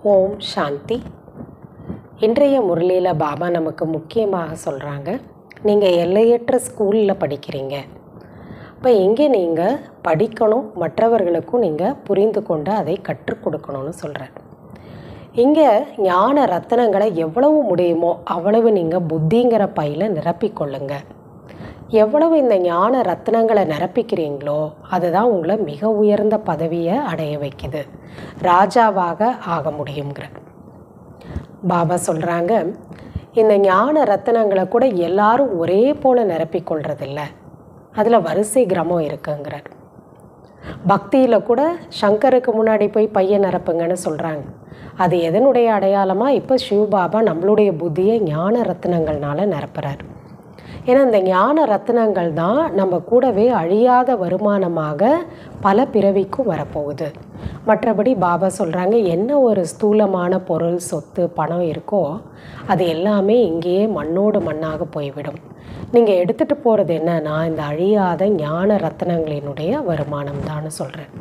ஓம் சாந்தி இன்றைய முரளியில் பாபா நமக்கு முக்கியமாக சொல்கிறாங்க நீங்கள் எல்லையற்ற ஸ்கூலில் படிக்கிறீங்க இப்போ இங்கே நீங்கள் படிக்கணும் மற்றவர்களுக்கும் நீங்கள் புரிந்து கொண்டு அதை கற்றுக் கொடுக்கணும்னு சொல்கிறார் இங்கே ஞான ரத்தனங்களை எவ்வளவு முடியுமோ அவ்வளவு நீங்கள் புத்திங்கிற பையில் நிரப்பிக்கொள்ளுங்க எவ்வளவு இந்த ஞான ரத்னங்களை நிரப்பிக்கிறீங்களோ அதுதான் உங்களை மிக உயர்ந்த பதவியை அடைய வைக்குது ராஜாவாக ஆக முடியுங்கிற பாபா சொல்கிறாங்க இந்த ஞான ரத்தனங்களை கூட எல்லாரும் ஒரே போல் நிரப்பிக்கொள்றதில்ல அதில் வரிசை கிரமம் இருக்குங்கிறார் பக்தியில் கூட சங்கருக்கு முன்னாடி போய் பையன் நிரப்புங்கன்னு சொல்கிறாங்க அது எதனுடைய அடையாளமாக இப்போ சிவபாபா நம்மளுடைய புத்தியை ஞான ரத்னங்கள்னால நிரப்புறார் ஏன்னா இந்த ஞான ரத்னங்கள் தான் நம்ம கூடவே அழியாத வருமானமாக பல பிறவிக்கும் வரப்போகுது மற்றபடி பாபா சொல்கிறாங்க என்ன ஒரு ஸ்தூலமான பொருள் சொத்து பணம் இருக்கோ அது எல்லாமே இங்கேயே மண்ணோடு மண்ணாக போய்விடும் நீங்கள் எடுத்துகிட்டு போகிறது என்னன்னா இந்த அழியாத ஞான ரத்னங்களினுடைய வருமானம் தான் சொல்கிறேன்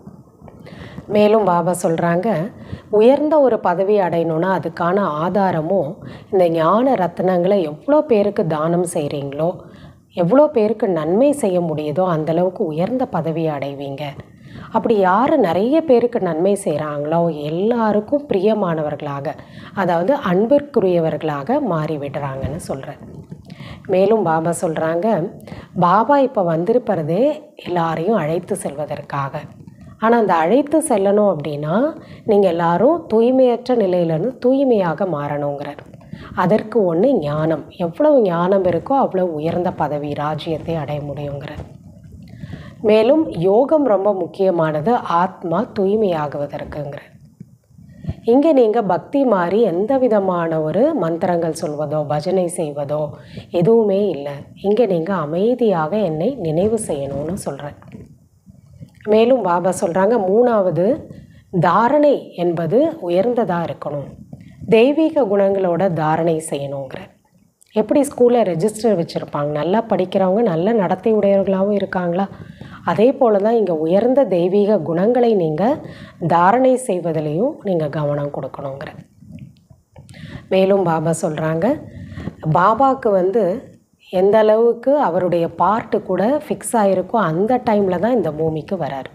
மேலும் பாபா சொல்கிறாங்க உயர்ந்த ஒரு பதவி அடையணுன்னா அதுக்கான ஆதாரமும் இந்த ஞான ரத்னங்களை எவ்வளோ பேருக்கு தானம் செய்கிறீங்களோ எவ்வளோ பேருக்கு நன்மை செய்ய முடியுதோ அந்தளவுக்கு உயர்ந்த பதவியை அடைவீங்க அப்படி யார் நிறைய பேருக்கு நன்மை செய்கிறாங்களோ எல்லாருக்கும் பிரியமானவர்களாக அதாவது அன்பிற்குரியவர்களாக மாறிவிடுறாங்கன்னு சொல்கிறேன் மேலும் பாபா சொல்கிறாங்க பாபா இப்போ வந்திருப்பதே எல்லாரையும் அழைத்து செல்வதற்காக ஆனால் அந்த அழைத்து செல்லணும் அப்படின்னா நீங்கள் எல்லாரும் தூய்மையற்ற நிலையிலேருந்து தூய்மையாக மாறணுங்கிறார் அதற்கு ஒன்று ஞானம் எவ்வளவு ஞானம் இருக்கோ அவ்வளோ உயர்ந்த பதவி ராஜ்யத்தை அடைய முடியுங்கிறார் மேலும் யோகம் ரொம்ப முக்கியமானது ஆத்மா தூய்மையாகுவதற்குங்கிறார் இங்கே நீங்கள் பக்தி மாதிரி எந்த விதமான ஒரு மந்திரங்கள் சொல்வதோ பஜனை செய்வதோ எதுவுமே இல்லை இங்கே நீங்கள் அமைதியாக என்னை நினைவு செய்யணும்னு சொல்கிறேன் மேலும் பாபா சொல்கிறாங்க மூணாவது தாரணை என்பது உயர்ந்ததாக இருக்கணும் தெய்வீக குணங்களோட தாரணை செய்யணுங்கிற எப்படி ஸ்கூலில் ரெஜிஸ்டர் வச்சுருப்பாங்க நல்லா படிக்கிறவங்க நல்ல நடத்தை உடையவர்களாகவும் இருக்காங்களா அதே போல் தான் இங்கே உயர்ந்த தெய்வீக குணங்களை நீங்கள் தாரணை செய்வதிலையும் நீங்கள் கவனம் கொடுக்கணுங்கிற மேலும் பாபா சொல்கிறாங்க பாபாவுக்கு வந்து எந்த அளவுக்கு அவருடைய பார்ட்டு கூட ஃபிக்ஸ் ஆகிருக்கோ அந்த டைமில் தான் இந்த பூமிக்கு வராரு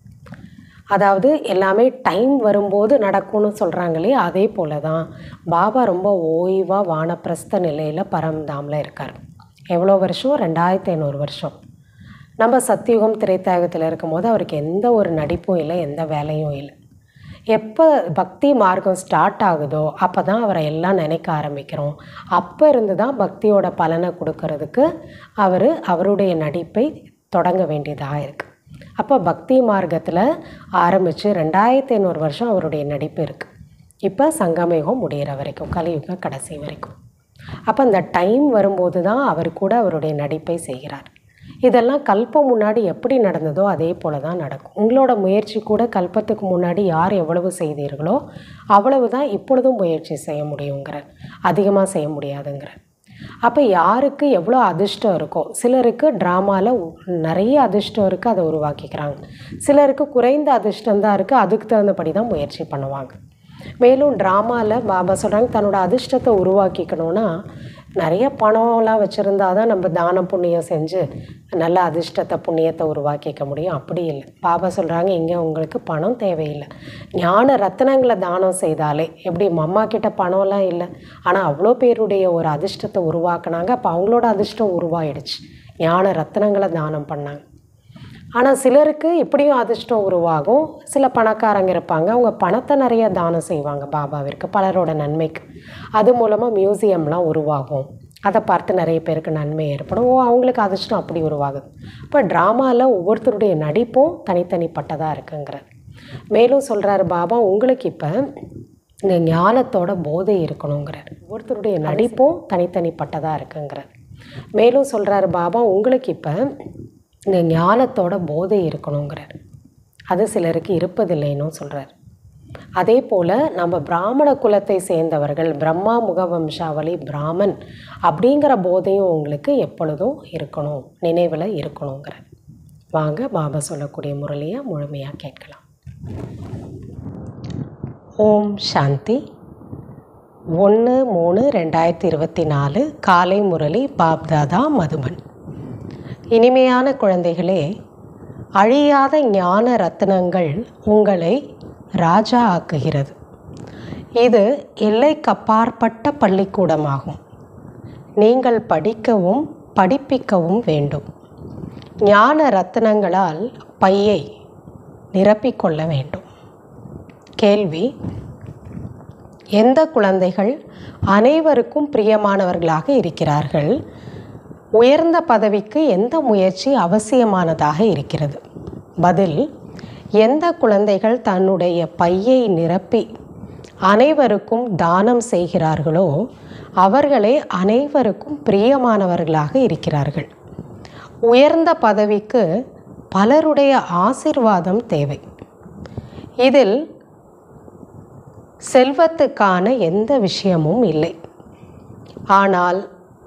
அதாவது எல்லாமே டைம் வரும்போது நடக்கும்னு சொல்கிறாங்களே அதே போல் தான் பாபா ரொம்ப ஓய்வாக வானப்பிரஸ்த நிலையில் பரம்தாமில் இருக்கார் எவ்வளோ வருஷம் ரெண்டாயிரத்தி ஐநூறு வருஷம் நம்ம சத்தியுகம் திரைத்தாயகத்தில் இருக்கும்போது அவருக்கு எந்த ஒரு நடிப்பும் இல்லை எந்த வேலையும் இல்லை எப்போ பக்தி மார்க்கம் ஸ்டார்ட் ஆகுதோ அப்போ தான் அவரை எல்லாம் நினைக்க ஆரம்பிக்கிறோம் அப்போ இருந்து தான் பக்தியோட பலனை கொடுக்கறதுக்கு அவர் அவருடைய நடிப்பை தொடங்க வேண்டியதாக இருக்குது அப்போ பக்தி மார்க்கத்தில் ஆரம்பித்து ரெண்டாயிரத்தி ஐநூறு வருஷம் அவருடைய நடிப்பு இருக்குது இப்போ சங்கமயுகம் முடிகிற வரைக்கும் கலியுகம் கடைசி வரைக்கும் அப்போ அந்த டைம் வரும்போது தான் அவர் கூட அவருடைய நடிப்பை செய்கிறார் இதெல்லாம் கல்பம் முன்னாடி எப்படி நடந்ததோ அதே போல தான் நடக்கும் உங்களோட முயற்சி கூட கல்பத்துக்கு முன்னாடி யார் எவ்வளவு செய்தீர்களோ அவ்வளவு தான் இப்பொழுதும் முயற்சி செய்ய முடியுங்கிற அதிகமாக செய்ய முடியாதுங்கிற அப்போ யாருக்கு எவ்வளோ அதிர்ஷ்டம் இருக்கோ சிலருக்கு ட்ராமாவில் நிறைய அதிர்ஷ்டம் இருக்குது அதை உருவாக்கிக்கிறாங்க சிலருக்கு குறைந்த அதிர்ஷ்டம் தான் இருக்குது அதுக்கு தகுந்தபடி தான் முயற்சி பண்ணுவாங்க மேலும் ட்ராமாவில் பாபா சொல்கிறாங்க தன்னோட அதிர்ஷ்டத்தை உருவாக்கிக்கணும்னா நிறைய பணம்லாம் வச்சுருந்தா தான் நம்ம தானம் புண்ணியம் செஞ்சு நல்ல அதிர்ஷ்டத்தை புண்ணியத்தை உருவாக்கிக்க முடியும் அப்படி இல்லை பாபா சொல்கிறாங்க இங்கே உங்களுக்கு பணம் தேவையில்லை ஞான ரத்தனங்களை தானம் செய்தாலே எப்படி அம்மா கிட்ட பணம்லாம் இல்லை ஆனால் அவ்வளோ பேருடைய ஒரு அதிர்ஷ்டத்தை உருவாக்குனாங்க அப்போ அவங்களோட அதிர்ஷ்டம் உருவாயிடுச்சு ஞான ரத்தனங்களை தானம் பண்ணாங்க ஆனால் சிலருக்கு இப்படியும் அதிர்ஷ்டம் உருவாகும் சில பணக்காரங்க இருப்பாங்க அவங்க பணத்தை நிறைய தானம் செய்வாங்க பாபாவிற்கு பலரோட நன்மைக்கு அது மூலமாக மியூசியம்லாம் உருவாகும் அதை பார்த்து நிறைய பேருக்கு நன்மை ஏற்படும் ஓ அவங்களுக்கு அதிர்ஷ்டம் அப்படி உருவாகுது இப்போ ட்ராமாவில் ஒவ்வொருத்தருடைய நடிப்பும் தனித்தனிப்பட்டதாக இருக்குங்கிற மேலும் சொல்கிறாரு பாபா உங்களுக்கு இப்போ இந்த ஞானத்தோட போதை இருக்கணுங்கிறார் ஒவ்வொருத்தருடைய நடிப்பும் தனித்தனிப்பட்டதாக இருக்குங்கிறார் மேலும் சொல்கிறாரு பாபா உங்களுக்கு இப்போ இந்த ஞானத்தோட போதை இருக்கணுங்கிறார் அது சிலருக்கு இருப்பதில்லைன்னு சொல்கிறார் அதே போல் நம்ம பிராமண குலத்தை சேர்ந்தவர்கள் பிரம்மா முகவம்சாவளி பிராமன் அப்படிங்கிற போதையும் உங்களுக்கு எப்பொழுதும் இருக்கணும் நினைவில் இருக்கணுங்கிற வாங்க பாபா சொல்லக்கூடிய முரளியை முழுமையாக கேட்கலாம் ஓம் சாந்தி ஒன்று மூணு ரெண்டாயிரத்தி இருபத்தி நாலு காலை முரளி பாப்தாதா மதுபன் இனிமையான குழந்தைகளே அழியாத ஞான ரத்தினங்கள் உங்களை ராஜா ஆக்குகிறது இது எல்லைக்கப்பாற்பட்ட பள்ளிக்கூடமாகும் நீங்கள் படிக்கவும் படிப்பிக்கவும் வேண்டும் ஞான ரத்தினங்களால் பையை நிரப்பிக்கொள்ள வேண்டும் கேள்வி எந்த குழந்தைகள் அனைவருக்கும் பிரியமானவர்களாக இருக்கிறார்கள் உயர்ந்த பதவிக்கு எந்த முயற்சி அவசியமானதாக இருக்கிறது பதில் எந்த குழந்தைகள் தன்னுடைய பையை நிரப்பி அனைவருக்கும் தானம் செய்கிறார்களோ அவர்களே அனைவருக்கும் பிரியமானவர்களாக இருக்கிறார்கள் உயர்ந்த பதவிக்கு பலருடைய ஆசிர்வாதம் தேவை இதில் செல்வத்துக்கான எந்த விஷயமும் இல்லை ஆனால்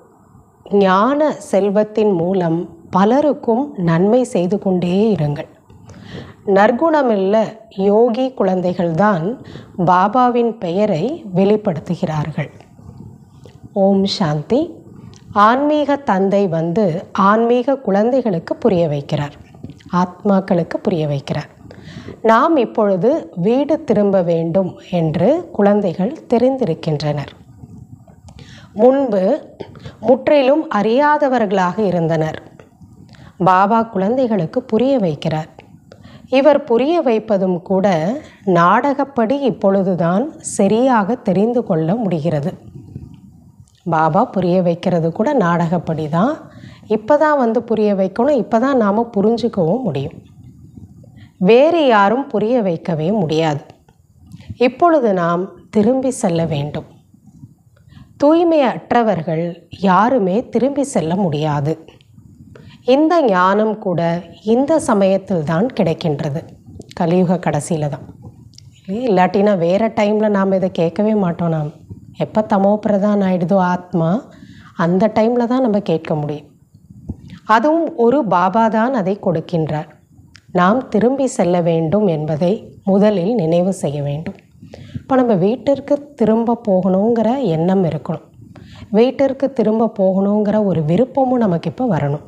ஞான செல்வத்தின் மூலம் பலருக்கும் நன்மை செய்து கொண்டே இருங்கள் நற்குணமுள்ள யோகி குழந்தைகள்தான் பாபாவின் பெயரை வெளிப்படுத்துகிறார்கள் ஓம் சாந்தி ஆன்மீக தந்தை வந்து ஆன்மீக குழந்தைகளுக்கு புரிய வைக்கிறார் ஆத்மாக்களுக்கு புரிய வைக்கிறார் நாம் இப்பொழுது வீடு திரும்ப வேண்டும் என்று குழந்தைகள் தெரிந்திருக்கின்றனர் முன்பு முற்றிலும் அறியாதவர்களாக இருந்தனர் பாபா குழந்தைகளுக்கு புரிய வைக்கிறார் இவர் புரிய வைப்பதும் கூட நாடகப்படி இப்பொழுதுதான் சரியாக தெரிந்து கொள்ள முடிகிறது பாபா புரிய வைக்கிறது கூட நாடகப்படி தான் இப்போ தான் வந்து புரிய வைக்கணும் இப்போ தான் நாம் புரிஞ்சுக்கவும் முடியும் வேறு யாரும் புரிய வைக்கவே முடியாது இப்பொழுது நாம் திரும்பி செல்ல வேண்டும் தூய்மையற்றவர்கள் யாருமே திரும்பி செல்ல முடியாது இந்த ஞானம் கூட இந்த சமயத்தில் தான் கிடைக்கின்றது கலியுக கடைசியில் தான் இல்லாட்டினா வேறு டைமில் நாம் இதை கேட்கவே மாட்டோம் நாம் எப்போ தமோ பிரதான் ஆகிடுதோ ஆத்மா அந்த டைமில் தான் நம்ம கேட்க முடியும் அதுவும் ஒரு பாபா தான் அதை கொடுக்கின்றார் நாம் திரும்பி செல்ல வேண்டும் என்பதை முதலில் நினைவு செய்ய வேண்டும் இப்போ நம்ம வீட்டிற்கு திரும்ப போகணுங்கிற எண்ணம் இருக்கணும் வீட்டிற்கு திரும்ப போகணுங்கிற ஒரு விருப்பமும் நமக்கு இப்போ வரணும்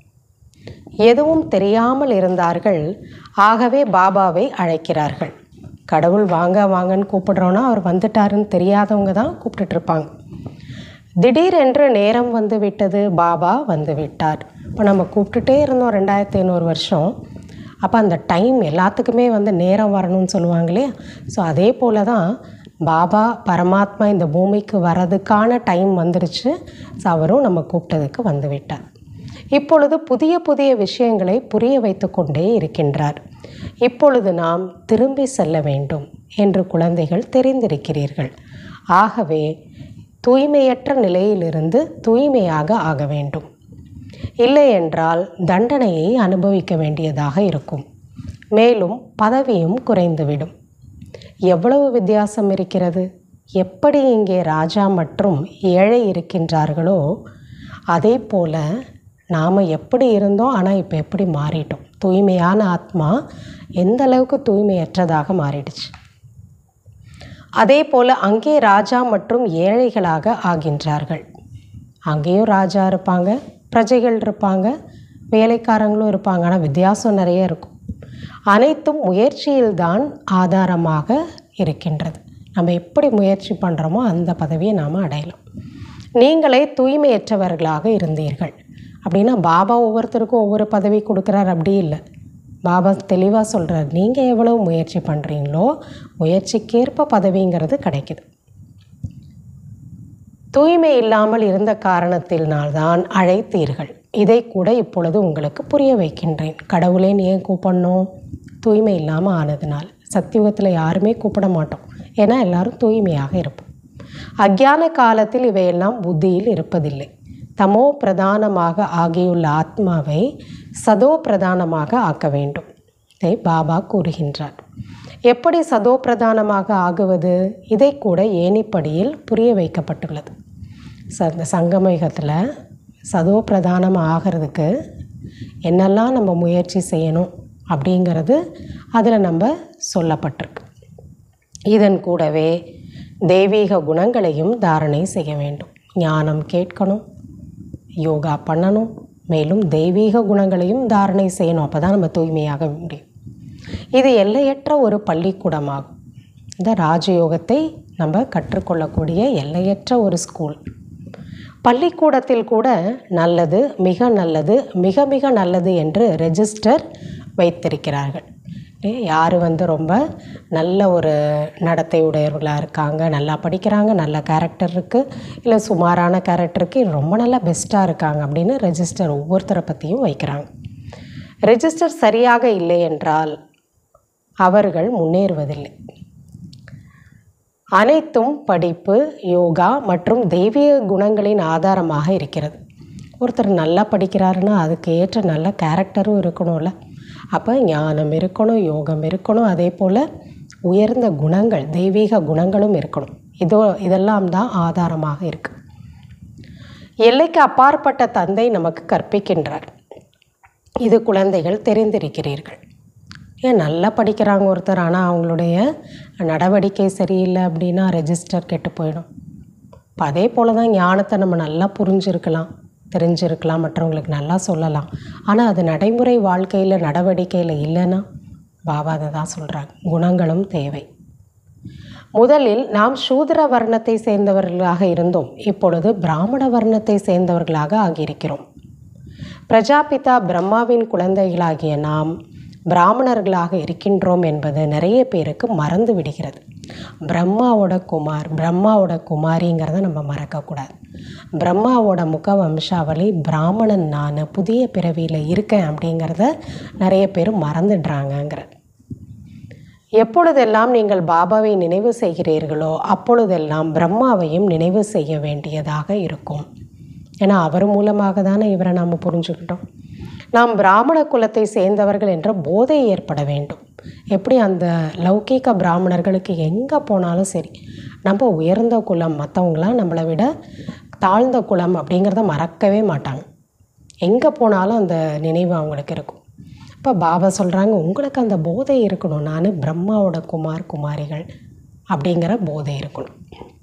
எதுவும் தெரியாமல் இருந்தார்கள் ஆகவே பாபாவை அழைக்கிறார்கள் கடவுள் வாங்க வாங்கன்னு கூப்பிடுறோன்னா அவர் வந்துட்டாருன்னு தெரியாதவங்க தான் கூப்பிட்டுட்ருப்பாங்க திடீரென்று நேரம் வந்து விட்டது பாபா வந்து விட்டார் இப்போ நம்ம கூப்பிட்டுட்டே இருந்தோம் ரெண்டாயிரத்தி ஐநூறு வருஷம் அப்போ அந்த டைம் எல்லாத்துக்குமே வந்து நேரம் வரணும்னு சொல்லுவாங்க இல்லையா ஸோ அதே போல் தான் பாபா பரமாத்மா இந்த பூமிக்கு வர்றதுக்கான டைம் வந்துருச்சு ஸோ அவரும் நம்ம கூப்பிட்டதுக்கு வந்து விட்டார் இப்பொழுது புதிய புதிய விஷயங்களை புரிய வைத்து கொண்டே இருக்கின்றார் இப்பொழுது நாம் திரும்பி செல்ல வேண்டும் என்று குழந்தைகள் தெரிந்திருக்கிறீர்கள் ஆகவே தூய்மையற்ற நிலையிலிருந்து தூய்மையாக ஆக வேண்டும் இல்லை என்றால் தண்டனையை அனுபவிக்க வேண்டியதாக இருக்கும் மேலும் பதவியும் குறைந்துவிடும் எவ்வளவு வித்தியாசம் இருக்கிறது எப்படி இங்கே ராஜா மற்றும் ஏழை இருக்கின்றார்களோ அதே போல் நாம் எப்படி இருந்தோம் ஆனால் இப்போ எப்படி மாறிட்டோம் தூய்மையான ஆத்மா எந்த அளவுக்கு தூய்மையற்றதாக மாறிடுச்சு அதே போல் அங்கே ராஜா மற்றும் ஏழைகளாக ஆகின்றார்கள் அங்கேயும் ராஜா இருப்பாங்க பிரஜைகள் இருப்பாங்க வேலைக்காரங்களும் இருப்பாங்க ஆனால் வித்தியாசம் நிறைய இருக்கும் அனைத்தும் முயற்சியில்தான் ஆதாரமாக இருக்கின்றது நம்ம எப்படி முயற்சி பண்ணுறோமோ அந்த பதவியை நாம் அடையலாம் நீங்களே தூய்மையற்றவர்களாக இருந்தீர்கள் அப்படின்னா பாபா ஒவ்வொருத்தருக்கும் ஒவ்வொரு பதவி கொடுக்குறார் அப்படி இல்லை பாபா தெளிவாக சொல்கிறார் நீங்கள் எவ்வளவு முயற்சி பண்ணுறீங்களோ முயற்சிக்கேற்ப பதவிங்கிறது கிடைக்குது தூய்மை இல்லாமல் இருந்த காரணத்தினால்தான் அழைத்தீர்கள் இதை கூட இப்பொழுது உங்களுக்கு புரிய வைக்கின்றேன் கடவுளே நீ ஏன் கூப்பிடணும் தூய்மை இல்லாமல் ஆனதுனால் சத்தியுகத்தில் யாருமே கூப்பிட மாட்டோம் ஏன்னா எல்லாரும் தூய்மையாக இருப்போம் அக்ஞான காலத்தில் இவையெல்லாம் புத்தியில் இருப்பதில்லை தமோ பிரதானமாக ஆகியுள்ள ஆத்மாவை சதோ பிரதானமாக ஆக்க வேண்டும் இதை பாபா கூறுகின்றார் எப்படி சதோ பிரதானமாக ஆகுவது இதை கூட ஏணிப்படியில் புரிய வைக்கப்பட்டுள்ளது ச இந்த சங்கமயுகத்தில் சதோ பிரதானம் ஆகிறதுக்கு என்னெல்லாம் நம்ம முயற்சி செய்யணும் அப்படிங்கிறது அதில் நம்ம சொல்லப்பட்டிருக்கு இதன் கூடவே தெய்வீக குணங்களையும் தாரணை செய்ய வேண்டும் ஞானம் கேட்கணும் யோகா பண்ணணும் மேலும் தெய்வீக குணங்களையும் தாரணை செய்யணும் அப்போ தான் நம்ம தூய்மையாக முடியும் இது எல்லையற்ற ஒரு பள்ளிக்கூடமாகும் இந்த ராஜயோகத்தை நம்ம கற்றுக்கொள்ளக்கூடிய எல்லையற்ற ஒரு ஸ்கூல் பள்ளிக்கூடத்தில் கூட நல்லது மிக நல்லது மிக மிக நல்லது என்று ரெஜிஸ்டர் வைத்திருக்கிறார்கள் யார் வந்து ரொம்ப நல்ல ஒரு நடத்தை உடையவர்களாக இருக்காங்க நல்லா படிக்கிறாங்க நல்ல கேரக்டர் இருக்குது இல்லை சுமாரான கேரக்டருக்கு ரொம்ப நல்லா பெஸ்ட்டாக இருக்காங்க அப்படின்னு ரெஜிஸ்டர் ஒவ்வொருத்தரை பற்றியும் வைக்கிறாங்க ரெஜிஸ்டர் சரியாக இல்லை என்றால் அவர்கள் முன்னேறுவதில்லை அனைத்தும் படிப்பு யோகா மற்றும் தெய்வீக குணங்களின் ஆதாரமாக இருக்கிறது ஒருத்தர் நல்லா படிக்கிறாருன்னா அதுக்கு ஏற்ற நல்ல கேரக்டரும் இருக்கணும்ல அப்போ ஞானம் இருக்கணும் யோகம் இருக்கணும் அதே போல் உயர்ந்த குணங்கள் தெய்வீக குணங்களும் இருக்கணும் இதோ இதெல்லாம் தான் ஆதாரமாக இருக்குது எல்லைக்கு அப்பாற்பட்ட தந்தை நமக்கு கற்பிக்கின்றார் இது குழந்தைகள் தெரிந்திருக்கிறீர்கள் ஏன் நல்லா படிக்கிறாங்க ஒருத்தர் ஆனால் அவங்களுடைய நடவடிக்கை சரியில்லை அப்படின்னா ரெஜிஸ்டர் கெட்டு போயிடும் இப்போ அதே போல் தான் ஞானத்தை நம்ம நல்லா புரிஞ்சிருக்கலாம் தெரிஞ்சிருக்கலாம் மற்றவங்களுக்கு நல்லா சொல்லலாம் ஆனால் அது நடைமுறை வாழ்க்கையில் நடவடிக்கையில் இல்லைன்னா பாபா அதை தான் சொல்கிறாங்க குணங்களும் தேவை முதலில் நாம் சூத்திர வர்ணத்தை சேர்ந்தவர்களாக இருந்தோம் இப்பொழுது பிராமண வர்ணத்தை சேர்ந்தவர்களாக ஆகியிருக்கிறோம் பிரஜாபிதா பிரம்மாவின் குழந்தைகளாகிய நாம் பிராமணர்களாக இருக்கின்றோம் என்பது நிறைய பேருக்கு மறந்து விடுகிறது பிரம்மாவோட குமார் பிரம்மாவோட குமாரிங்கிறத நம்ம மறக்கக்கூடாது பிரம்மாவோட முக வம்சாவளி பிராமணன் நான் புதிய பிறவியில் இருக்கேன் அப்படிங்கிறத நிறைய பேர் மறந்துடுறாங்கங்கிற எப்பொழுதெல்லாம் நீங்கள் பாபாவை நினைவு செய்கிறீர்களோ அப்பொழுதெல்லாம் பிரம்மாவையும் நினைவு செய்ய வேண்டியதாக இருக்கும் ஏன்னா அவர் மூலமாக தானே இவரை நாம் புரிஞ்சுக்கிட்டோம் நாம் பிராமண குலத்தை சேர்ந்தவர்கள் என்ற போதை ஏற்பட வேண்டும் எப்படி அந்த லௌகீக பிராமணர்களுக்கு எங்கே போனாலும் சரி நம்ம உயர்ந்த குலம் மற்றவங்களாம் நம்மளை விட தாழ்ந்த குலம் அப்படிங்கிறத மறக்கவே மாட்டாங்க எங்கே போனாலும் அந்த நினைவு அவங்களுக்கு இருக்கும் இப்போ பாபா சொல்கிறாங்க உங்களுக்கு அந்த போதை இருக்கணும் நான் பிரம்மாவோட குமார் குமாரிகள் அப்படிங்கிற போதை இருக்கணும்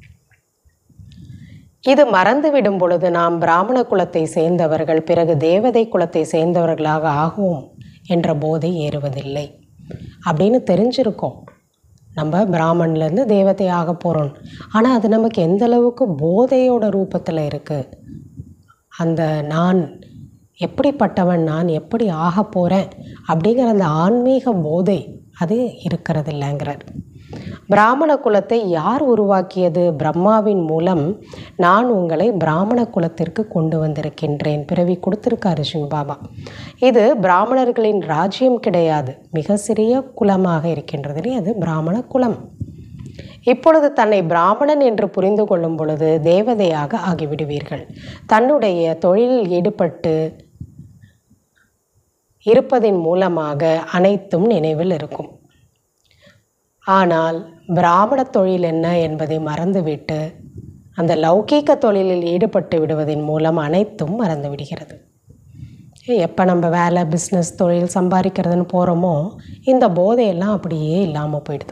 இது மறந்துவிடும் பொழுது நாம் பிராமண குலத்தை சேர்ந்தவர்கள் பிறகு தேவதை குலத்தை சேர்ந்தவர்களாக ஆகுவோம் என்ற போதை ஏறுவதில்லை அப்படின்னு தெரிஞ்சிருக்கோம் நம்ம பிராமன்லேருந்து தேவதை ஆக போகிறோம் ஆனால் அது நமக்கு எந்த அளவுக்கு போதையோட ரூபத்தில் இருக்குது அந்த நான் எப்படிப்பட்டவன் நான் எப்படி ஆக போகிறேன் அப்படிங்கிற அந்த ஆன்மீக போதை அது இருக்கிறது இல்லைங்கிறார் பிராமண குலத்தை யார் உருவாக்கியது பிரம்மாவின் மூலம் நான் உங்களை பிராமண குலத்திற்கு கொண்டு வந்திருக்கின்றேன் பிறவி கொடுத்திருக்காரு சிவபாபா இது பிராமணர்களின் ராஜ்யம் கிடையாது மிக சிறிய குலமாக இருக்கின்றது அது பிராமண குலம் இப்பொழுது தன்னை பிராமணன் என்று புரிந்து கொள்ளும் பொழுது தேவதையாக ஆகிவிடுவீர்கள் தன்னுடைய தொழிலில் ஈடுபட்டு இருப்பதின் மூலமாக அனைத்தும் நினைவில் இருக்கும் ஆனால் பிராமண தொழில் என்ன என்பதை மறந்துவிட்டு அந்த லௌகீக தொழிலில் ஈடுபட்டு விடுவதன் மூலம் அனைத்தும் மறந்து விடுகிறது எப்போ நம்ம வேலை பிஸ்னஸ் தொழில் சம்பாதிக்கிறதுன்னு போகிறோமோ இந்த போதையெல்லாம் அப்படியே இல்லாமல் போயிடுது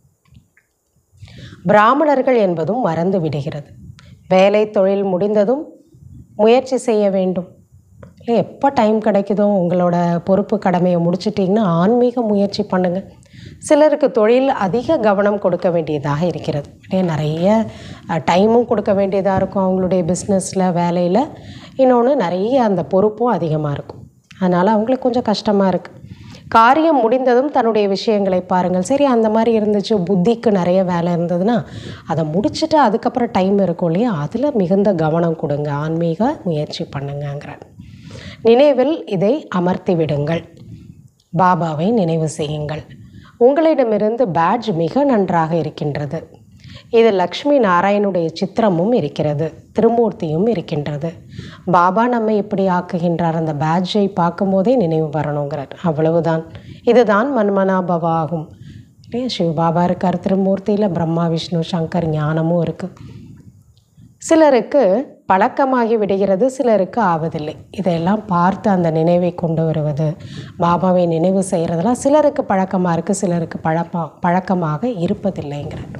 பிராமணர்கள் என்பதும் மறந்து விடுகிறது வேலை தொழில் முடிந்ததும் முயற்சி செய்ய வேண்டும் இல்லை எப்போ டைம் கிடைக்குதோ உங்களோட பொறுப்பு கடமையை முடிச்சிட்டிங்கன்னா ஆன்மீக முயற்சி பண்ணுங்கள் சிலருக்கு தொழில் அதிக கவனம் கொடுக்க வேண்டியதாக இருக்கிறது அப்படியே நிறைய டைமும் கொடுக்க வேண்டியதாக இருக்கும் அவங்களுடைய பிஸ்னஸில் வேலையில் இன்னொன்று நிறைய அந்த பொறுப்பும் அதிகமாக இருக்கும் அதனால் அவங்களுக்கு கொஞ்சம் கஷ்டமாக இருக்குது காரியம் முடிந்ததும் தன்னுடைய விஷயங்களை பாருங்கள் சரி அந்த மாதிரி இருந்துச்சு புத்திக்கு நிறைய வேலை இருந்ததுன்னா அதை முடிச்சுட்டு அதுக்கப்புறம் டைம் இருக்கும் இல்லையா அதில் மிகுந்த கவனம் கொடுங்க ஆன்மீக முயற்சி பண்ணுங்கங்கிற நினைவில் இதை அமர்த்தி விடுங்கள் பாபாவை நினைவு செய்யுங்கள் உங்களிடமிருந்து பேட்ஜ் மிக நன்றாக இருக்கின்றது இது லக்ஷ்மி நாராயணுடைய சித்திரமும் இருக்கிறது திருமூர்த்தியும் இருக்கின்றது பாபா நம்மை எப்படி ஆக்குகின்றார் அந்த பேட்ஜை பார்க்கும்போதே நினைவு வரணுங்கிறார் அவ்வளவுதான் இதுதான் மன்மனாபவா ஆகும் இல்லையா சிவபாபா இருக்கார் திருமூர்த்தியில் பிரம்மா விஷ்ணு சங்கர் ஞானமும் இருக்குது சிலருக்கு பழக்கமாகி விடுகிறது சிலருக்கு ஆவதில்லை இதையெல்லாம் பார்த்து அந்த நினைவை கொண்டு வருவது பாபாவை நினைவு செய்கிறதெல்லாம் சிலருக்கு பழக்கமாக இருக்குது சிலருக்கு பழப்பா பழக்கமாக இருப்பதில்லைங்கிறார்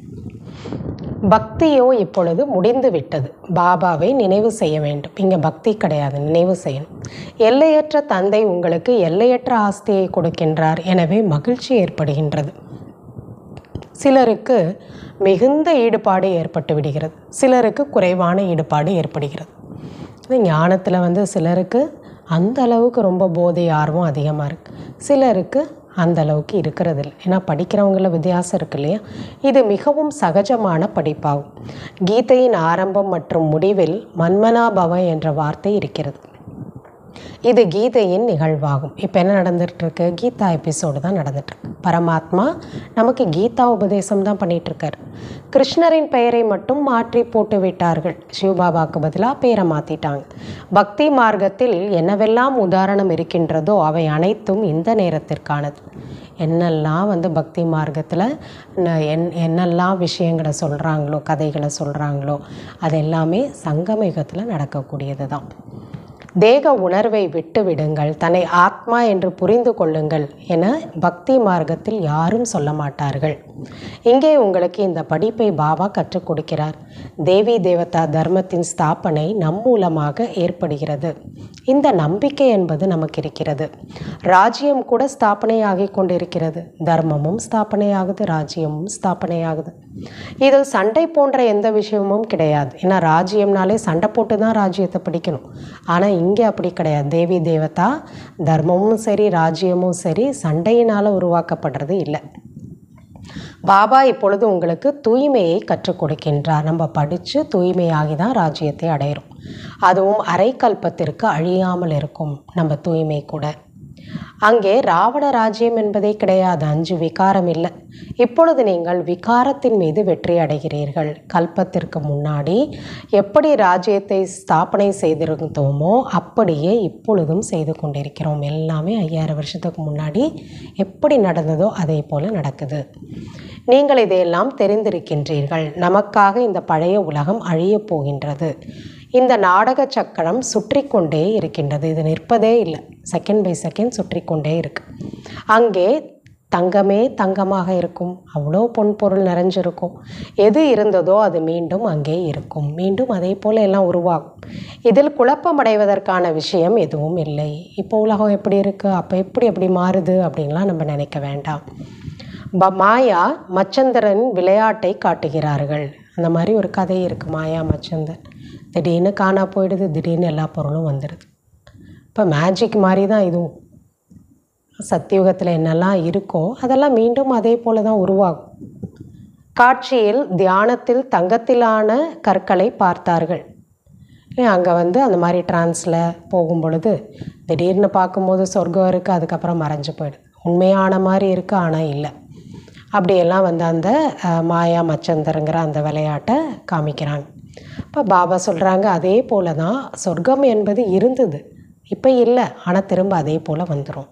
பக்தியோ இப்பொழுது முடிந்து விட்டது பாபாவை நினைவு செய்ய வேண்டும் இங்கே பக்தி கிடையாது நினைவு செய்யணும் எல்லையற்ற தந்தை உங்களுக்கு எல்லையற்ற ஆஸ்தியை கொடுக்கின்றார் எனவே மகிழ்ச்சி ஏற்படுகின்றது சிலருக்கு மிகுந்த ஈடுபாடு ஏற்பட்டு விடுகிறது சிலருக்கு குறைவான ஈடுபாடு ஏற்படுகிறது இது ஞானத்தில் வந்து சிலருக்கு அந்த அளவுக்கு ரொம்ப போதை ஆர்வம் அதிகமாக இருக்குது சிலருக்கு அந்த அளவுக்கு இருக்கிறது இல்லை ஏன்னா படிக்கிறவங்கள வித்தியாசம் இருக்கு இல்லையா இது மிகவும் சகஜமான படிப்பாகும் கீதையின் ஆரம்பம் மற்றும் முடிவில் மன்மனாபவ என்ற வார்த்தை இருக்கிறது இது கீதையின் நிகழ்வாகும் இப்போ என்ன நடந்துட்டு இருக்கு கீதா எபிசோடு தான் நடந்துட்டுருக்கு பரமாத்மா நமக்கு கீதா உபதேசம் தான் பண்ணிட்டு இருக்காரு கிருஷ்ணரின் பெயரை மட்டும் மாற்றி போட்டு விட்டார்கள் சிவபாபாவுக்கு பதிலாக பெயரை மாற்றிட்டாங்க பக்தி மார்க்கத்தில் என்னவெல்லாம் உதாரணம் இருக்கின்றதோ அவை அனைத்தும் இந்த நேரத்திற்கானது என்னெல்லாம் வந்து பக்தி மார்க்கத்தில் என் என்னெல்லாம் விஷயங்களை சொல்கிறாங்களோ கதைகளை சொல்கிறாங்களோ அது எல்லாமே சங்கமயுகத்தில் நடக்கக்கூடியது தான் தேக உணர்வை விட்டு விடுங்கள் தன்னை ஆத்மா என்று புரிந்து கொள்ளுங்கள் என பக்தி மார்க்கத்தில் யாரும் சொல்ல மாட்டார்கள் இங்கே உங்களுக்கு இந்த படிப்பை பாபா கற்றுக் கொடுக்கிறார் தேவி தேவதா தர்மத்தின் ஸ்தாபனை நம் மூலமாக ஏற்படுகிறது இந்த நம்பிக்கை என்பது நமக்கு இருக்கிறது ராஜ்யம் கூட ஸ்தாபனையாகி கொண்டிருக்கிறது தர்மமும் ஸ்தாபனையாகுது ராஜ்யமும் ஸ்தாபனையாகுது இதில் சண்டை போன்ற எந்த விஷயமும் கிடையாது ஏன்னா ராஜ்யம்னாலே சண்டை போட்டு தான் ராஜ்யத்தை பிடிக்கணும் ஆனால் இங்கே அப்படி கிடையாது தேவி தேவதா தர்மமும் சரி ராஜ்யமும் சரி சண்டையினால் உருவாக்கப்படுறது இல்லை பாபா இப்பொழுது உங்களுக்கு தூய்மையை கற்றுக் கொடுக்கின்றார் நம்ம படித்து தூய்மையாகி தான் ராஜ்யத்தை அடையிறோம் அதுவும் அரைக்கல்பத்திற்கு அழியாமல் இருக்கும் நம்ம தூய்மை கூட அங்கே ராவண ராஜ்யம் என்பதே கிடையாது அஞ்சு விகாரம் இல்லை இப்பொழுது நீங்கள் விகாரத்தின் மீது வெற்றி அடைகிறீர்கள் கல்பத்திற்கு முன்னாடி எப்படி ராஜ்யத்தை ஸ்தாபனை செய்திருந்தோமோ அப்படியே இப்பொழுதும் செய்து கொண்டிருக்கிறோம் எல்லாமே ஐயாயிரம் வருஷத்துக்கு முன்னாடி எப்படி நடந்ததோ அதே போல் நடக்குது நீங்கள் இதையெல்லாம் தெரிந்திருக்கின்றீர்கள் நமக்காக இந்த பழைய உலகம் அழியப் போகின்றது இந்த நாடக சக்கரம் சுற்றி கொண்டே இருக்கின்றது இது நிற்பதே இல்லை செகண்ட் பை செகண்ட் சுற்றி கொண்டே இருக்கு அங்கே தங்கமே தங்கமாக இருக்கும் அவ்வளோ பொன் பொருள் நிறைஞ்சிருக்கும் எது இருந்ததோ அது மீண்டும் அங்கே இருக்கும் மீண்டும் அதே போல் எல்லாம் உருவாகும் இதில் குழப்பமடைவதற்கான விஷயம் எதுவும் இல்லை இப்போ உலகம் எப்படி இருக்குது அப்போ எப்படி எப்படி மாறுது அப்படின்லாம் நம்ம நினைக்க வேண்டாம் ப மாயா மச்சந்திரன் விளையாட்டை காட்டுகிறார்கள் அந்த மாதிரி ஒரு கதை இருக்குது மாயா மச்சந்தர் திடீர்னு காணா போயிடுது திடீர்னு எல்லா பொருளும் வந்துடுது இப்போ மேஜிக் மாதிரி தான் இதுவும் சத்தியுகத்தில் என்னெல்லாம் இருக்கோ அதெல்லாம் மீண்டும் அதே போல் தான் உருவாகும் காட்சியில் தியானத்தில் தங்கத்திலான கற்களை பார்த்தார்கள் அங்கே வந்து அந்த மாதிரி டிரான்ஸில் போகும் பொழுது திடீர்னு பார்க்கும்போது சொர்க்கம் இருக்குது அதுக்கப்புறம் மறைஞ்சு போயிடுது உண்மையான மாதிரி இருக்குது ஆனால் இல்லை அப்படியெல்லாம் வந்து அந்த அஹ், மாயா மச்சந்தருங்கிற அந்த விளையாட்டை காமிக்கிறாங்க இப்போ பாபா சொல்கிறாங்க அதே போல தான் சொர்க்கம் என்பது இருந்தது இப்போ இல்லை ஆனால் திரும்ப அதே போல் வந்துடும்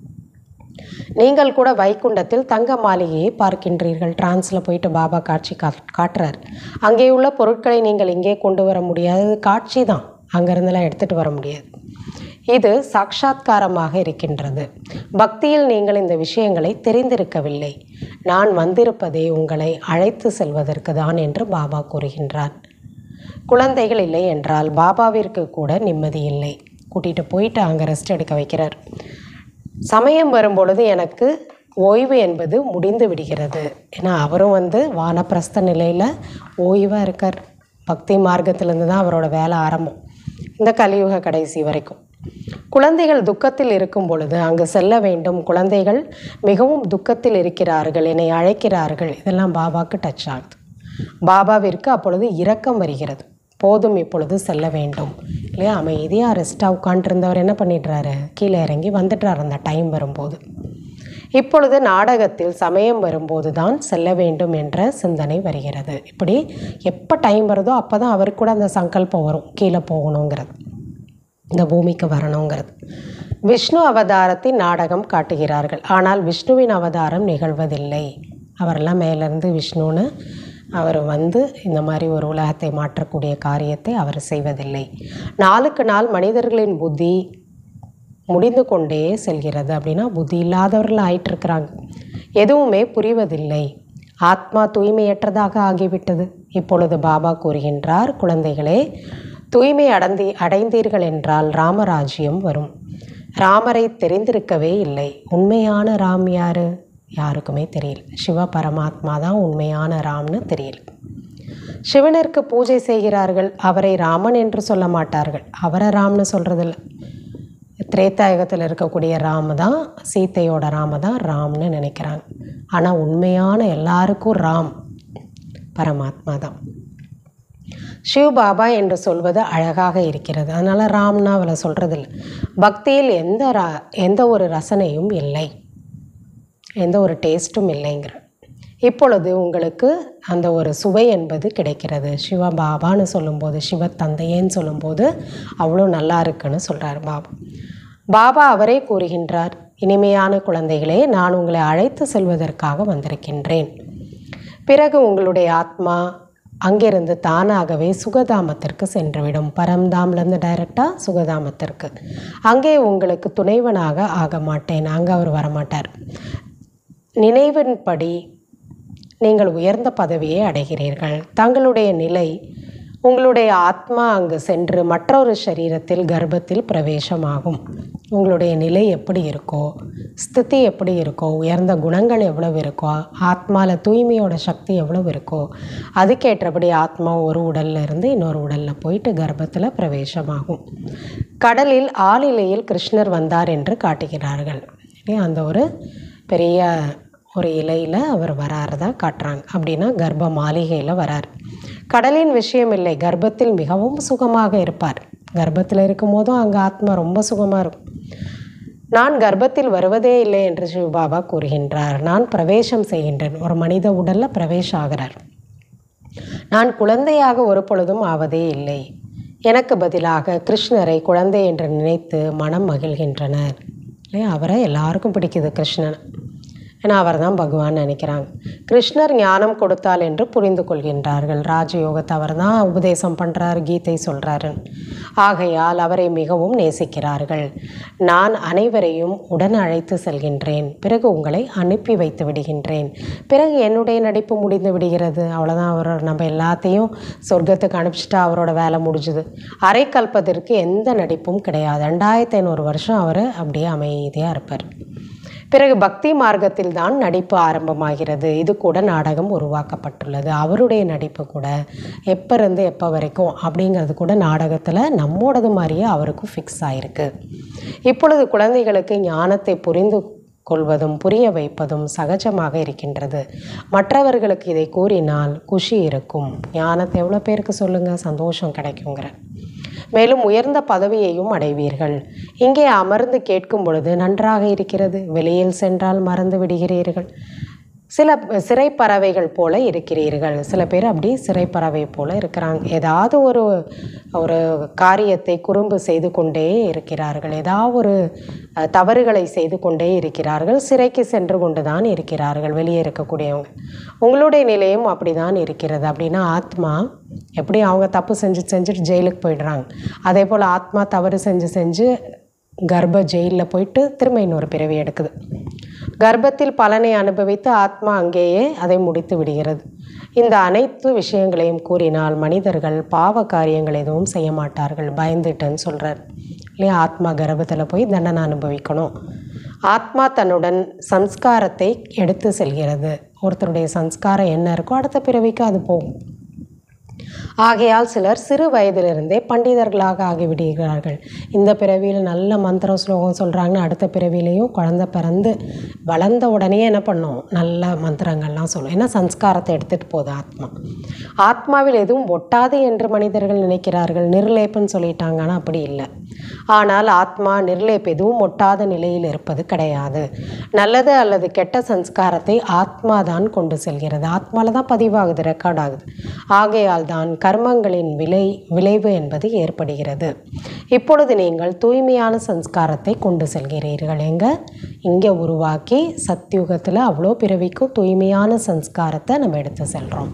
நீங்கள் கூட வைகுண்டத்தில் தங்க மாளிகையை பார்க்கின்றீர்கள் டிரான்ஸில் போயிட்டு பாபா காட்சி கா காட்டுறார் அங்கே உள்ள பொருட்களை நீங்கள் இங்கே கொண்டு வர முடியாது காட்சி தான் அங்கேருந்தெல்லாம் எடுத்துகிட்டு வர முடியாது இது சாட்சாத்காரமாக இருக்கின்றது பக்தியில் நீங்கள் இந்த விஷயங்களை தெரிந்திருக்கவில்லை நான் வந்திருப்பதே உங்களை அழைத்து செல்வதற்கு தான் என்று பாபா கூறுகின்றார் குழந்தைகள் இல்லை என்றால் பாபாவிற்கு கூட நிம்மதி இல்லை கூட்டிகிட்டு போயிட்டு அங்கே ரெஸ்ட் எடுக்க வைக்கிறார் சமயம் வரும்பொழுது எனக்கு ஓய்வு என்பது முடிந்து விடுகிறது ஏன்னா அவரும் வந்து வானப்பிரஸ்த நிலையில் ஓய்வாக இருக்கார் பக்தி மார்க்கத்திலேருந்து தான் அவரோட வேலை ஆரம்பம் இந்த கலியுக கடைசி வரைக்கும் குழந்தைகள் துக்கத்தில் இருக்கும் பொழுது அங்கு செல்ல வேண்டும் குழந்தைகள் மிகவும் துக்கத்தில் இருக்கிறார்கள் என்னை அழைக்கிறார்கள் இதெல்லாம் பாபாவுக்கு டச் ஆகுது பாபாவிற்கு அப்பொழுது இரக்கம் வருகிறது போதும் இப்பொழுது செல்ல வேண்டும் இல்லையா அமைதியாக ரெஸ்ட்டாக உட்காண்ட்ருந்தவர் என்ன பண்ணிடுறாரு கீழே இறங்கி வந்துடுறார் அந்த டைம் வரும்போது இப்பொழுது நாடகத்தில் சமயம் வரும்போது தான் செல்ல வேண்டும் என்ற சிந்தனை வருகிறது இப்படி எப்போ டைம் வருதோ அப்போ தான் அவருக்கு கூட அந்த சங்கல்பம் வரும் கீழே போகணுங்கிறது இந்த பூமிக்கு வரணுங்கிறது விஷ்ணு அவதாரத்தின் நாடகம் காட்டுகிறார்கள் ஆனால் விஷ்ணுவின் அவதாரம் நிகழ்வதில்லை அவரெல்லாம் மேலேருந்து விஷ்ணுன்னு அவர் வந்து இந்த மாதிரி ஒரு உலகத்தை மாற்றக்கூடிய காரியத்தை அவர் செய்வதில்லை நாளுக்கு நாள் மனிதர்களின் புத்தி முடிந்து கொண்டே செல்கிறது அப்படின்னா புத்தி இல்லாதவர்கள் ஆயிட்டிருக்கிறாங்க எதுவுமே புரிவதில்லை ஆத்மா தூய்மையற்றதாக ஆகிவிட்டது இப்பொழுது பாபா கூறுகின்றார் குழந்தைகளே தூய்மை அடைந்தி அடைந்தீர்கள் என்றால் ராமராஜ்யம் வரும் ராமரை தெரிந்திருக்கவே இல்லை உண்மையான ராம் யாரு யாருக்குமே தெரியல சிவ பரமாத்மா தான் உண்மையான ராம்னு தெரியல சிவனிற்கு பூஜை செய்கிறார்கள் அவரை ராமன் என்று சொல்ல மாட்டார்கள் அவரை ராம்னு சொல்கிறதில்ல திரேத்தாயுகத்தில் இருக்கக்கூடிய ராம தான் சீத்தையோட ராம தான் ராம்னு நினைக்கிறாங்க ஆனால் உண்மையான எல்லாருக்கும் ராம் பரமாத்மா தான் சிவபாபா என்று சொல்வது அழகாக இருக்கிறது அதனால் ராம்னா அவளை சொல்கிறதில்ல பக்தியில் எந்த ரா எந்த ஒரு ரசனையும் இல்லை எந்த ஒரு டேஸ்ட்டும் இல்லைங்கிற இப்பொழுது உங்களுக்கு அந்த ஒரு சுவை என்பது கிடைக்கிறது சிவபாபான்னு சொல்லும்போது சிவ தந்தையேன்னு சொல்லும்போது அவ்வளோ நல்லா இருக்குன்னு சொல்கிறார் பாபா பாபா அவரே கூறுகின்றார் இனிமையான குழந்தைகளே நான் உங்களை அழைத்து செல்வதற்காக வந்திருக்கின்றேன் பிறகு உங்களுடைய ஆத்மா அங்கிருந்து தானாகவே சுகதாமத்திற்கு சென்றுவிடும் பரம்தாம்லேருந்து டைரெக்டாக சுகதாமத்திற்கு அங்கே உங்களுக்கு துணைவனாக ஆக மாட்டேன் அங்கே அவர் வரமாட்டார் நினைவின்படி நீங்கள் உயர்ந்த பதவியை அடைகிறீர்கள் தங்களுடைய நிலை உங்களுடைய ஆத்மா அங்கு சென்று மற்றொரு சரீரத்தில் கர்ப்பத்தில் பிரவேசமாகும் உங்களுடைய நிலை எப்படி இருக்கோ ஸ்திதி எப்படி இருக்கோ உயர்ந்த குணங்கள் எவ்வளவு இருக்கோ ஆத்மாவில் தூய்மையோட சக்தி எவ்வளவு இருக்கோ அதுக்கேற்றபடி ஆத்மா ஒரு உடல்ல இருந்து இன்னொரு உடலில் போயிட்டு கர்ப்பத்தில் பிரவேசமாகும் கடலில் ஆளிலையில் கிருஷ்ணர் வந்தார் என்று காட்டுகிறார்கள் இல்லையா? அந்த ஒரு பெரிய ஒரு இலையில் அவர் வராறதா காட்டுறாங்க அப்படின்னா கர்ப்ப மாளிகையில் வரார் கடலின் விஷயம் இல்லை கர்ப்பத்தில் மிகவும் சுகமாக இருப்பார் கர்ப்பத்தில் இருக்கும் போதும் அங்கே ஆத்மா ரொம்ப சுகமாக இருக்கும் நான் கர்ப்பத்தில் வருவதே இல்லை என்று சிவபாபா கூறுகின்றார் நான் பிரவேசம் செய்கின்றேன் ஒரு மனித உடலில் பிரவேசம் ஆகிறார் நான் குழந்தையாக ஒரு பொழுதும் ஆவதே இல்லை எனக்கு பதிலாக கிருஷ்ணரை குழந்தை என்று நினைத்து மனம் மகிழ்கின்றனர் இல்லையா அவரை எல்லாருக்கும் பிடிக்குது கிருஷ்ணன் ஏன்னா அவர் தான் பகவான் நினைக்கிறாங்க கிருஷ்ணர் ஞானம் கொடுத்தால் என்று புரிந்து கொள்கின்றார்கள் ராஜயோகத்தை அவர் தான் உபதேசம் பண்ணுறார் கீதை சொல்கிறாரு ஆகையால் அவரை மிகவும் நேசிக்கிறார்கள் நான் அனைவரையும் உடன் அழைத்து செல்கின்றேன் பிறகு உங்களை அனுப்பி வைத்து விடுகின்றேன் பிறகு என்னுடைய நடிப்பு முடிந்து விடுகிறது அவ்வளோதான் அவர் நம்ம எல்லாத்தையும் சொர்க்கத்துக்கு அனுப்பிச்சிட்டா அவரோட வேலை முடிஞ்சுது அரை கல்பத்திற்கு எந்த நடிப்பும் கிடையாது ரெண்டாயிரத்தி ஐநூறு வருஷம் அவர் அப்படியே அமைதியாக இருப்பார் பிறகு பக்தி மார்க்கத்தில் தான் நடிப்பு ஆரம்பமாகிறது இது கூட நாடகம் உருவாக்கப்பட்டுள்ளது அவருடைய நடிப்பு கூட எப்போ இருந்து எப்போ வரைக்கும் அப்படிங்கிறது கூட நாடகத்தில் நம்மோடது மாதிரியே அவருக்கும் ஃபிக்ஸ் ஆயிருக்கு இப்பொழுது குழந்தைகளுக்கு ஞானத்தை புரிந்து கொள்வதும் புரிய வைப்பதும் சகஜமாக இருக்கின்றது மற்றவர்களுக்கு இதை கூறினால் குஷி இருக்கும் ஞானத்தை எவ்வளோ பேருக்கு சொல்லுங்கள் சந்தோஷம் கிடைக்குங்கிற மேலும் உயர்ந்த பதவியையும் அடைவீர்கள் இங்கே அமர்ந்து கேட்கும் பொழுது நன்றாக இருக்கிறது வெளியில் சென்றால் மறந்து விடுகிறீர்கள் சில சிறைப்பறவைகள் போல இருக்கிறீர்கள் சில பேர் அப்படி சிறைப்பறவை போல இருக்கிறாங்க ஏதாவது ஒரு ஒரு காரியத்தை குறும்பு செய்து கொண்டே இருக்கிறார்கள் ஏதாவது ஒரு அஹ், தவறுகளை செய்து கொண்டே இருக்கிறார்கள் சிறைக்கு சென்று கொண்டு தான் இருக்கிறார்கள் வெளியே இருக்கக்கூடியவங்க உங்களுடைய நிலையும் அப்படி தான் இருக்கிறது அப்படின்னா ஆத்மா எப்படி அவங்க தப்பு செஞ்சு செஞ்சுட்டு ஜெயிலுக்கு போயிடுறாங்க அதே போல் ஆத்மா தவறு செஞ்சு செஞ்சு கர்ப்ப ஜெயிலில் போயிட்டு திரும்ப இன்னொரு பிறவி எடுக்குது கர்ப்பத்தில் பலனை அனுபவித்து ஆத்மா அங்கேயே அதை முடித்து விடுகிறது இந்த அனைத்து விஷயங்களையும் கூறினால் மனிதர்கள் பாவ காரியங்கள் எதுவும் செய்ய மாட்டார்கள் பயந்துட்டேன்னு சொல்கிறார் இல்லையா ஆத்மா கர்ப்பத்தில் போய் தண்டனை அனுபவிக்கணும் ஆத்மா தன்னுடன் சம்ஸ்காரத்தை எடுத்து செல்கிறது ஒருத்தருடைய சம்ஸ்காரம் என்ன இருக்கோ அடுத்த பிறவிக்கு அது போகும் ஆகையால் சிலர் சிறு வயதிலிருந்தே பண்டிதர்களாக ஆகிவிடுகிறார்கள் இந்த பிறவியில் நல்ல மந்திரம் ஸ்லோகம் சொல்கிறாங்கன்னு அடுத்த பிறவிலையும் குழந்தை பிறந்து வளர்ந்த உடனே என்ன பண்ணும் நல்ல மந்திரங்கள்லாம் சொல்லும் ஏன்னா சம்ஸ்காரத்தை எடுத்துகிட்டு போகுது ஆத்மா ஆத்மாவில் எதுவும் ஒட்டாது என்று மனிதர்கள் நினைக்கிறார்கள் நிர்லேப்புன்னு சொல்லிட்டாங்க ஆனால் அப்படி இல்லை ஆனால் ஆத்மா நிர்லேப் எதுவும் ஒட்டாத நிலையில் இருப்பது கிடையாது நல்லது அல்லது கெட்ட சம்ஸ்காரத்தை ஆத்மா தான் கொண்டு செல்கிறது ஆத்மாவில் தான் பதிவாகுது ரெக்கார்ட் ஆகுது ஆகையால் தான் கர்மங்களின் விளை விளைவு என்பது ஏற்படுகிறது இப்பொழுது நீங்கள் தூய்மையான சம்ஸ்காரத்தை கொண்டு செல்கிறீர்கள் எங்க இங்கே உருவாக்கி சத்யுகத்தில் அவ்வளோ பிறவிக்கும் தூய்மையான சம்ஸ்காரத்தை நம்ம எடுத்து செல்கிறோம்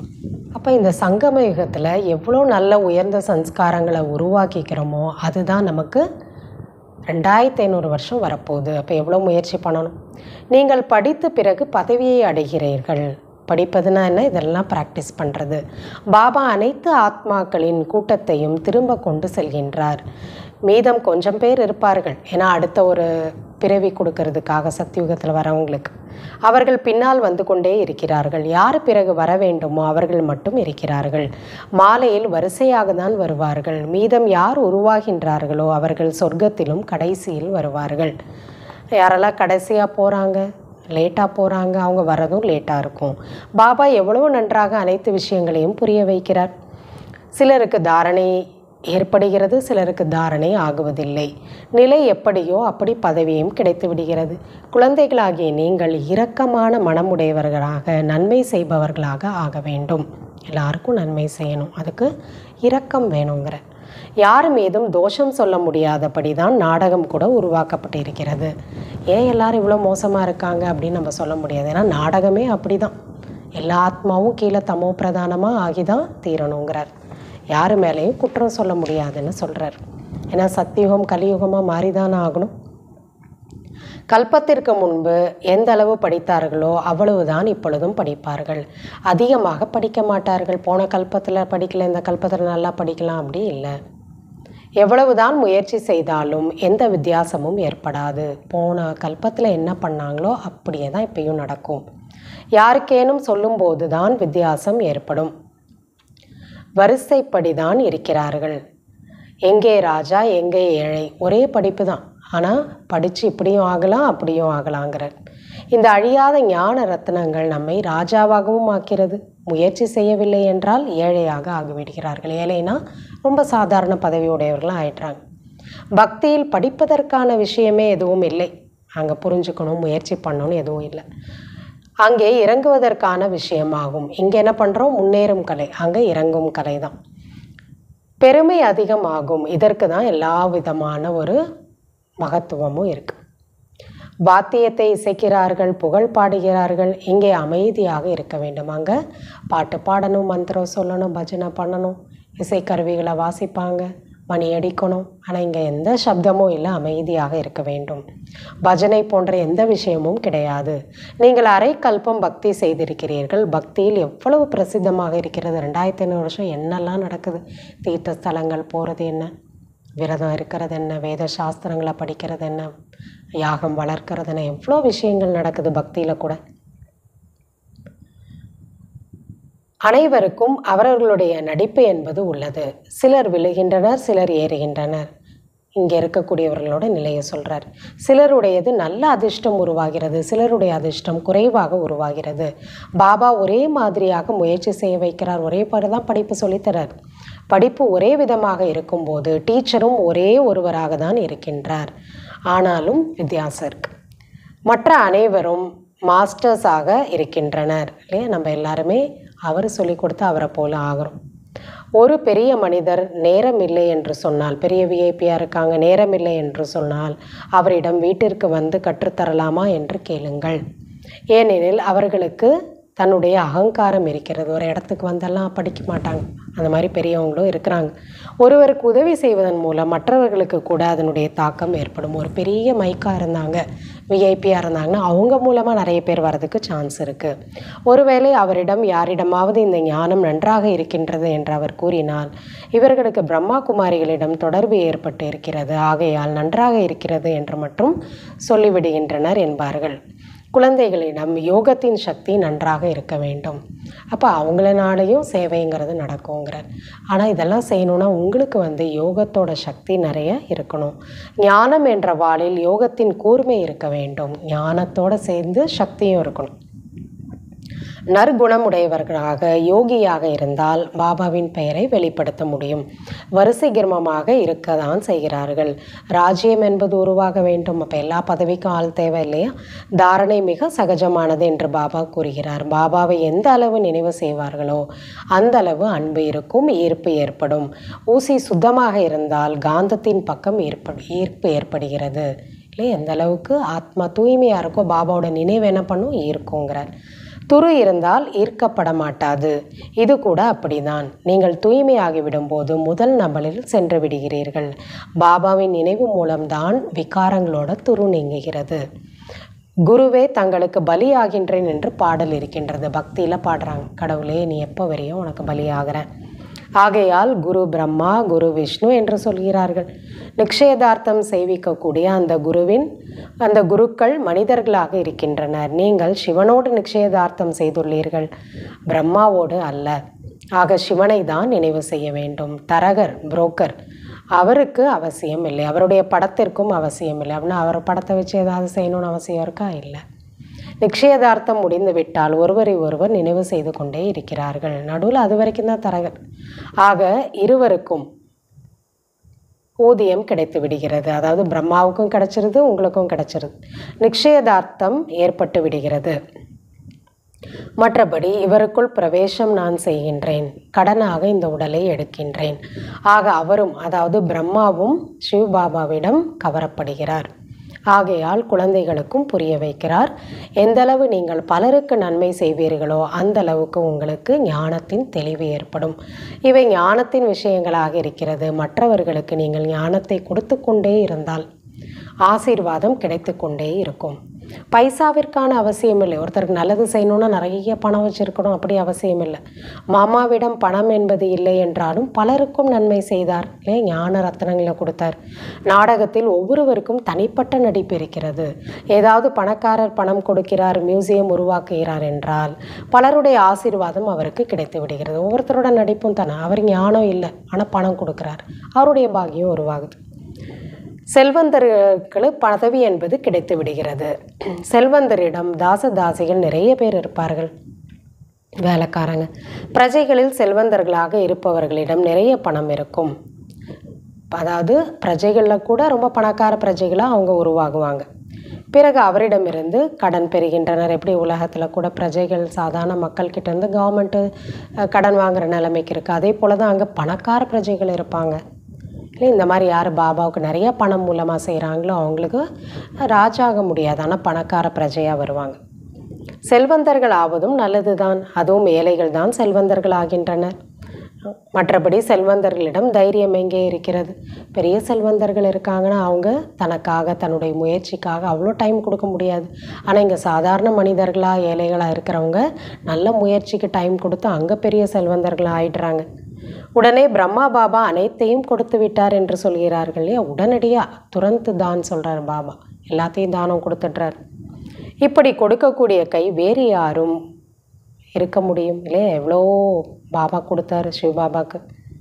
அப்போ இந்த சங்கம யுகத்தில் எவ்வளோ நல்ல உயர்ந்த சன்ஸ்காரங்களை உருவாக்கிக்கிறோமோ அதுதான் நமக்கு ரெண்டாயிரத்தி ஐநூறு வருஷம் வரப்போகுது அப்போ எவ்வளோ முயற்சி பண்ணணும் நீங்கள் படித்த பிறகு பதவியை அடைகிறீர்கள் படிப்பதுனா என்ன இதெல்லாம் ப்ராக்டிஸ் பண்ணுறது பாபா அனைத்து ஆத்மாக்களின் கூட்டத்தையும் திரும்ப கொண்டு செல்கின்றார் மீதம் கொஞ்சம் பேர் இருப்பார்கள் ஏன்னா அடுத்த ஒரு பிறவி கொடுக்கறதுக்காக சத்தியுகத்தில் வரவங்களுக்கு அவர்கள் பின்னால் வந்து கொண்டே இருக்கிறார்கள் யார் பிறகு வர வேண்டுமோ அவர்கள் மட்டும் இருக்கிறார்கள் மாலையில் வரிசையாக தான் வருவார்கள் மீதம் யார் உருவாகின்றார்களோ அவர்கள் சொர்க்கத்திலும் கடைசியில் வருவார்கள் யாரெல்லாம் கடைசியாக போகிறாங்க லேட்டாக போகிறாங்க அவங்க வரதும் லேட்டாக இருக்கும் பாபா எவ்வளவு நன்றாக அனைத்து விஷயங்களையும் புரிய வைக்கிறார் சிலருக்கு தாரணை ஏற்படுகிறது சிலருக்கு தாரணை ஆகுவதில்லை நிலை எப்படியோ அப்படி பதவியும் கிடைத்து விடுகிறது குழந்தைகளாகிய நீங்கள் இரக்கமான மனமுடையவர்களாக நன்மை செய்பவர்களாக ஆக வேண்டும் எல்லாருக்கும் நன்மை செய்யணும் அதுக்கு இரக்கம் வேணுங்கிற யார் மீதும் தோஷம் சொல்ல முடியாதபடி தான் நாடகம் கூட உருவாக்கப்பட்டிருக்கிறது ஏன் எல்லாரும் இவ்வளோ மோசமாக இருக்காங்க அப்படின்னு நம்ம சொல்ல முடியாது ஏன்னா நாடகமே அப்படி தான் எல்லா ஆத்மாவும் கீழே தமோ பிரதானமாக ஆகி தான் தீரணுங்கிறார் யார் மேலேயும் குற்றம் சொல்ல முடியாதுன்னு சொல்கிறார் ஏன்னா சத்தியுகம் கலியுகமாக மாறிதான் ஆகணும் கல்பத்திற்கு முன்பு எந்த அளவு படித்தார்களோ அவ்வளவுதான் இப்பொழுதும் படிப்பார்கள் அதிகமாக படிக்க மாட்டார்கள் போன கல்பத்தில் படிக்கல இந்த கல்பத்தில் நல்லா படிக்கலாம் அப்படி இல்லை எவ்வளவுதான் முயற்சி செய்தாலும் எந்த வித்தியாசமும் ஏற்படாது போன கல்பத்தில் என்ன பண்ணாங்களோ அப்படியே தான் இப்பயும் நடக்கும் யாருக்கேனும் சொல்லும்போது தான் வித்தியாசம் ஏற்படும் வரிசைப்படி தான் இருக்கிறார்கள் எங்கே ராஜா எங்கே ஏழை ஒரே படிப்பு தான் ஆனால் படித்து இப்படியும் ஆகலாம் அப்படியும் ஆகலாங்கிறார் இந்த அழியாத ஞான ரத்னங்கள் நம்மை ராஜாவாகவும் ஆக்கிறது முயற்சி செய்யவில்லை என்றால் ஏழையாக ஆகிவிடுகிறார்கள் ஏழைனா ரொம்ப சாதாரண பதவியுடையவர்களும் ஆயிடுறாங்க பக்தியில் படிப்பதற்கான விஷயமே எதுவும் இல்லை அங்கே புரிஞ்சுக்கணும் முயற்சி பண்ணணும் எதுவும் இல்லை அங்கே இறங்குவதற்கான விஷயமாகும் இங்கே என்ன பண்ணுறோம் முன்னேறும் கலை அங்கே இறங்கும் கலை தான் பெருமை அதிகமாகும் இதற்கு தான் எல்லா விதமான ஒரு மகத்துவமும் இருக்கு வாத்தியத்தை இசைக்கிறார்கள் புகழ் பாடுகிறார்கள் இங்கே அமைதியாக இருக்க வேண்டும் அங்கே பாட்டு பாடணும் மந்திரம் சொல்லணும் பஜனை பண்ணணும் இசைக்கருவிகளை வாசிப்பாங்க மணி அடிக்கணும் ஆனால் இங்கே எந்த சப்தமும் இல்லை அமைதியாக இருக்க வேண்டும் பஜனை போன்ற எந்த விஷயமும் கிடையாது நீங்கள் அரை கல்பம் பக்தி செய்திருக்கிறீர்கள் பக்தியில் எவ்வளவு பிரசித்தமாக இருக்கிறது ரெண்டாயிரத்தி ஐநூறு வருஷம் என்னெல்லாம் நடக்குது தீர்த்த ஸ்தலங்கள் போகிறது என்ன விரதம் இருக்கிறது என்ன வேத சாஸ்திரங்களை படிக்கிறது என்ன யாகம் வளர்க்கறது என்ன எவ்வளோ விஷயங்கள் நடக்குது பக்தியில் கூட அனைவருக்கும் அவரவர்களுடைய நடிப்பு என்பது உள்ளது சிலர் விழுகின்றனர் சிலர் ஏறுகின்றனர் இங்கே இருக்கக்கூடியவர்களோட நிலையை சொல்கிறார் சிலருடையது நல்ல அதிர்ஷ்டம் உருவாகிறது சிலருடைய அதிர்ஷ்டம் குறைவாக உருவாகிறது பாபா ஒரே மாதிரியாக முயற்சி செய்ய வைக்கிறார் ஒரே பாடு தான் படிப்பு சொல்லித்தரார் படிப்பு ஒரே விதமாக இருக்கும்போது டீச்சரும் ஒரே ஒருவராக தான் இருக்கின்றார் ஆனாலும் வித்தியாசம் இருக்கு மற்ற அனைவரும் மாஸ்டர்ஸாக இருக்கின்றனர் இல்லையா நம்ம எல்லாருமே அவர் சொல்லி கொடுத்து அவரை போல ஆகிறோம் ஒரு பெரிய மனிதர் நேரம் இல்லை என்று சொன்னால் பெரிய விஐபியாக இருக்காங்க நேரம் இல்லை என்று சொன்னால் அவரிடம் வீட்டிற்கு வந்து கற்றுத்தரலாமா என்று கேளுங்கள் ஏனெனில் அவர்களுக்கு தன்னுடைய அகங்காரம் இருக்கிறது ஒரு இடத்துக்கு வந்தெல்லாம் படிக்க மாட்டாங்க அந்த மாதிரி பெரியவங்களும் இருக்கிறாங்க ஒருவருக்கு உதவி செய்வதன் மூலம் மற்றவர்களுக்கு கூட அதனுடைய தாக்கம் ஏற்படும் ஒரு பெரிய மைக்காக இருந்தாங்க விஐபியாக இருந்தாங்கன்னா அவங்க மூலமாக நிறைய பேர் வர்றதுக்கு சான்ஸ் இருக்குது ஒருவேளை அவரிடம் யாரிடமாவது இந்த ஞானம் நன்றாக இருக்கின்றது என்று அவர் கூறினால் இவர்களுக்கு பிரம்மா குமாரிகளிடம் தொடர்பு ஏற்பட்டு இருக்கிறது ஆகையால் நன்றாக இருக்கிறது என்று மட்டும் சொல்லிவிடுகின்றனர் என்பார்கள் குழந்தைகளிடம் யோகத்தின் சக்தி நன்றாக இருக்க வேண்டும் அப்போ அவங்களனாலையும் சேவைங்கிறது நடக்குங்கிறார் ஆனால் இதெல்லாம் செய்யணும்னா உங்களுக்கு வந்து யோகத்தோட சக்தி நிறைய இருக்கணும் ஞானம் என்ற வாளில் யோகத்தின் கூர்மை இருக்க வேண்டும் ஞானத்தோட சேர்ந்து சக்தியும் இருக்கணும் நற்குணமுடையவர்களாக யோகியாக இருந்தால் பாபாவின் பெயரை வெளிப்படுத்த முடியும் வரிசை கிரமமாக இருக்க தான் செய்கிறார்கள் ராஜ்யம் என்பது உருவாக வேண்டும் அப்போ எல்லா பதவிக்கும் ஆள் தேவை இல்லையா தாரணை மிக சகஜமானது என்று பாபா கூறுகிறார் பாபாவை எந்த அளவு நினைவு செய்வார்களோ அந்த அளவு அன்பு இருக்கும் ஈர்ப்பு ஏற்படும் ஊசி சுத்தமாக இருந்தால் காந்தத்தின் பக்கம் ஏற்ப ஈர்ப்பு ஏற்படுகிறது இல்லை எந்த அளவுக்கு ஆத்மா தூய்மையாக இருக்கோ பாபாவோட நினைவு என்ன பண்ணும் ஈர்க்குங்கிறார் துரு இருந்தால் ஈர்க்கப்பட மாட்டாது இது கூட அப்படிதான் நீங்கள் தூய்மையாகிவிடும் போது முதல் நபலில் சென்று விடுகிறீர்கள் பாபாவின் நினைவு மூலம்தான் விகாரங்களோட துரு நீங்குகிறது குருவே தங்களுக்கு பலியாகின்றேன் என்று பாடல் இருக்கின்றது பக்தியில் பாடுறாங்க கடவுளே நீ எப்போ வரையும் உனக்கு பலியாகிற ஆகையால் குரு பிரம்மா குரு விஷ்ணு என்று சொல்கிறார்கள் நிக்ஷேதார்த்தம் செய்விக்கக்கூடிய அந்த குருவின் அந்த குருக்கள் மனிதர்களாக இருக்கின்றனர் நீங்கள் சிவனோடு நிக்ஷேதார்த்தம் செய்துள்ளீர்கள் பிரம்மாவோடு அல்ல ஆக சிவனை தான் நினைவு செய்ய வேண்டும் தரகர் புரோக்கர் அவருக்கு அவசியம் இல்லை அவருடைய படத்திற்கும் அவசியம் இல்லை அப்படின்னா அவர் படத்தை வச்சு ஏதாவது செய்யணும்னு அவசியம் இருக்கா இல்லை நிச்சயதார்த்தம் முடிந்து விட்டால் ஒருவரை ஒருவர் நினைவு செய்து கொண்டே இருக்கிறார்கள் நடுவில் அது வரைக்கும் தான் தரகர் ஆக இருவருக்கும் ஊதியம் கிடைத்து விடுகிறது அதாவது பிரம்மாவுக்கும் கிடைச்சிருது உங்களுக்கும் கிடைச்சிருது நிச்சயதார்த்தம் ஏற்பட்டு விடுகிறது மற்றபடி இவருக்குள் பிரவேசம் நான் செய்கின்றேன் கடனாக இந்த உடலை எடுக்கின்றேன் ஆக அவரும் அதாவது பிரம்மாவும் சிவபாபாவிடம் கவரப்படுகிறார் ஆகையால் குழந்தைகளுக்கும் புரிய வைக்கிறார் எந்தளவு நீங்கள் பலருக்கு நன்மை செய்வீர்களோ அந்த அளவுக்கு உங்களுக்கு ஞானத்தின் தெளிவு ஏற்படும் இவை ஞானத்தின் விஷயங்களாக இருக்கிறது மற்றவர்களுக்கு நீங்கள் ஞானத்தை கொடுத்து கொண்டே இருந்தால் ஆசீர்வாதம் கிடைத்து கொண்டே இருக்கும் பைசாவிற்கான அவசியம் இல்லை ஒருத்தருக்கு நல்லது செய்யணும்னா நிறைய பணம் வச்சிருக்கணும் அப்படி அவசியம் இல்லை மாமாவிடம் பணம் என்பது இல்லை என்றாலும் பலருக்கும் நன்மை செய்தார் இல்லை ஞான ரத்னங்களை கொடுத்தார் நாடகத்தில் ஒவ்வொருவருக்கும் தனிப்பட்ட நடிப்பு இருக்கிறது ஏதாவது பணக்காரர் பணம் கொடுக்கிறார் மியூசியம் உருவாக்குகிறார் என்றால் பலருடைய ஆசீர்வாதம் அவருக்கு கிடைத்து விடுகிறது ஒவ்வொருத்தரோட நடிப்பும் தானே அவர் ஞானம் இல்லை ஆனால் பணம் கொடுக்குறார் அவருடைய பாக்கியம் உருவாகுது செல்வந்தர்களுக்கு பதவி என்பது கிடைத்து விடுகிறது செல்வந்தரிடம் தாச தாசிகள் நிறைய பேர் இருப்பார்கள் வேலைக்காரங்க பிரஜைகளில் செல்வந்தர்களாக இருப்பவர்களிடம் நிறைய பணம் இருக்கும் அதாவது பிரஜைகளில் கூட ரொம்ப பணக்கார பிரஜைகளாக அவங்க உருவாகுவாங்க பிறகு அவரிடமிருந்து கடன் பெறுகின்றனர் எப்படி உலகத்தில் கூட பிரஜைகள் சாதாரண மக்கள்கிட்ட இருந்து கவர்மெண்ட்டு கடன் வாங்குற நிலைமைக்கு இருக்குது அதே போல் தான் அங்கே பணக்கார பிரஜைகள் இருப்பாங்க இல்லை இந்த மாதிரி யார் பாபாவுக்கு நிறைய பணம் மூலமாக செய்கிறாங்களோ அவங்களுக்கு ராஜாக முடியாது ஆனால் பணக்கார பிரஜையாக வருவாங்க செல்வந்தர்கள் ஆவதும் நல்லது தான் அதுவும் ஏழைகள் தான் செல்வந்தர்கள் ஆகின்றனர் மற்றபடி செல்வந்தர்களிடம் தைரியம் எங்கே இருக்கிறது பெரிய செல்வந்தர்கள் இருக்காங்கன்னா அவங்க தனக்காக தன்னுடைய முயற்சிக்காக அவ்வளோ டைம் கொடுக்க முடியாது ஆனால் இங்கே சாதாரண மனிதர்களாக ஏழைகளாக இருக்கிறவங்க நல்ல முயற்சிக்கு டைம் கொடுத்து அங்கே பெரிய செல்வந்தர்களாக ஆயிடுறாங்க உடனே பிரம்மா பாபா அனைத்தையும் கொடுத்து விட்டார் என்று சொல்கிறார்கள் இல்லையா உடனடியாக துரந்து தான் சொல்கிறார் பாபா எல்லாத்தையும் தானம் கொடுத்துட்றார் இப்படி கொடுக்கக்கூடிய கை வேறு யாரும் இருக்க முடியும் இல்லையா எவ்வளோ பாபா கொடுத்தாரு சிவபாபாக்கு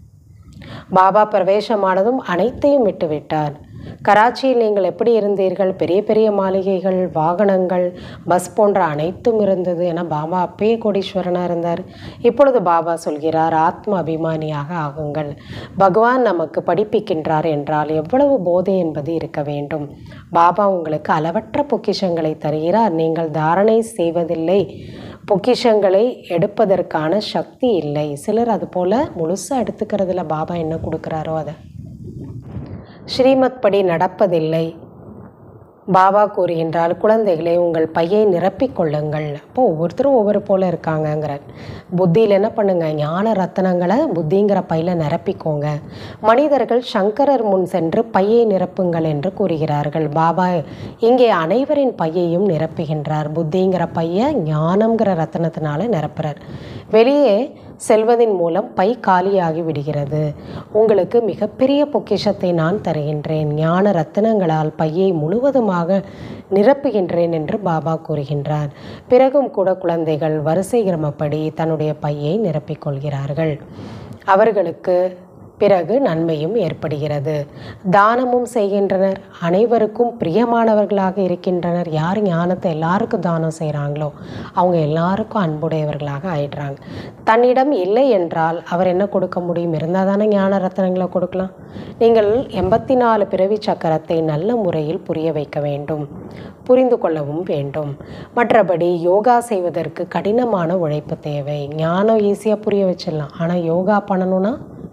பாபா பிரவேசமானதும் அனைத்தையும் விட்டு விட்டார் கராச்சியில் நீங்கள் எப்படி இருந்தீர்கள் பெரிய பெரிய மாளிகைகள் வாகனங்கள் பஸ் போன்ற அனைத்தும் இருந்தது என பாபா அப்பயே கோடீஸ்வரனாக இருந்தார் இப்பொழுது பாபா சொல்கிறார் ஆத்ம அபிமானியாக ஆகுங்கள் பகவான் நமக்கு படிப்பிக்கின்றார் என்றால் எவ்வளவு போதை என்பது இருக்க வேண்டும் பாபா உங்களுக்கு அளவற்ற பொக்கிஷங்களை தருகிறார் நீங்கள் தாரணை செய்வதில்லை பொக்கிஷங்களை எடுப்பதற்கான சக்தி இல்லை சிலர் அது போல் முழுசாக எடுத்துக்கிறதுல பாபா என்ன கொடுக்குறாரோ அதை ஸ்ரீமத் படி நடப்பதில்லை பாபா கூறுகின்றால் குழந்தைகளை உங்கள் பையை நிரப்பிக் கொள்ளுங்கள் அப்போ ஒவ்வொருத்தரும் ஒவ்வொரு போல இருக்காங்கங்கிறார் புத்தியில் என்ன பண்ணுங்க ஞான ரத்தனங்களை புத்திங்கிற பையில் நிரப்பிக்கோங்க மனிதர்கள் சங்கரர் முன் சென்று பையை நிரப்புங்கள் என்று கூறுகிறார்கள் பாபா இங்கே அனைவரின் பையையும் நிரப்புகின்றார் புத்திங்கிற பையை ஞானம்ங்கிற ரத்தனத்தினால நிரப்புறார் வெளியே செல்வதின் மூலம் பை காலியாகி விடுகிறது உங்களுக்கு மிகப்பெரிய பொக்கிஷத்தை நான் தருகின்றேன் ஞான ரத்தினங்களால் பையை முழுவதுமாக நிரப்புகின்றேன் என்று பாபா கூறுகின்றார் பிறகும் கூட குழந்தைகள் வரிசை கிரமப்படி தன்னுடைய பையை நிரப்பிக் கொள்கிறார்கள் அவர்களுக்கு பிறகு நன்மையும் ஏற்படுகிறது தானமும் செய்கின்றனர் அனைவருக்கும் பிரியமானவர்களாக இருக்கின்றனர் யார் ஞானத்தை எல்லாருக்கும் தானம் செய்கிறாங்களோ அவங்க எல்லாருக்கும் அன்புடையவர்களாக ஆயிடுறாங்க தன்னிடம் இல்லை என்றால் அவர் என்ன கொடுக்க முடியும் இருந்தால் தானே ஞான ரத்தனங்களை கொடுக்கலாம் நீங்கள் எண்பத்தி நாலு பிறவி சக்கரத்தை நல்ல முறையில் புரிய வைக்க வேண்டும் புரிந்து கொள்ளவும் வேண்டும் மற்றபடி யோகா செய்வதற்கு கடினமான உழைப்பு தேவை ஞானம் ஈஸியாக புரிய வச்சிடலாம் ஆனால் யோகா பண்ணணும்னா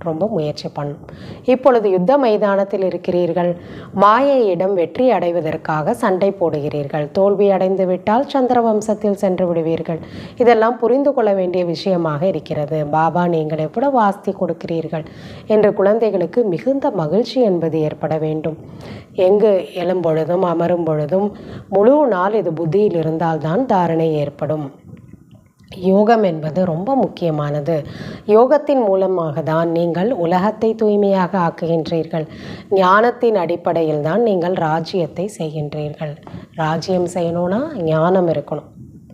ரொம்ப முயற்சி பண்ணும் இப்பொழுது யுத்த மைதானத்தில் இருக்கிறீர்கள் மாயையிடம் வெற்றி அடைவதற்காக சண்டை போடுகிறீர்கள் தோல்வி அடைந்து விட்டால் சந்திர வம்சத்தில் சென்று விடுவீர்கள் இதெல்லாம் புரிந்து கொள்ள வேண்டிய விஷயமாக இருக்கிறது பாபா நீங்கள் எவ்வளவு ஆஸ்தி கொடுக்கிறீர்கள் என்று குழந்தைகளுக்கு மிகுந்த மகிழ்ச்சி என்பது ஏற்பட வேண்டும் எங்கு எழும் பொழுதும் அமரும் பொழுதும் முழு நாள் இது புத்தியில் இருந்தால்தான் தாரணை ஏற்படும் யோகம் என்பது ரொம்ப முக்கியமானது யோகத்தின் மூலமாக தான் நீங்கள் உலகத்தை தூய்மையாக ஆக்குகின்றீர்கள் ஞானத்தின் அடிப்படையில் தான் நீங்கள் ராஜ்யத்தை செய்கின்றீர்கள் ராஜ்யம் செய்யணும்னா ஞானம் இருக்கணும்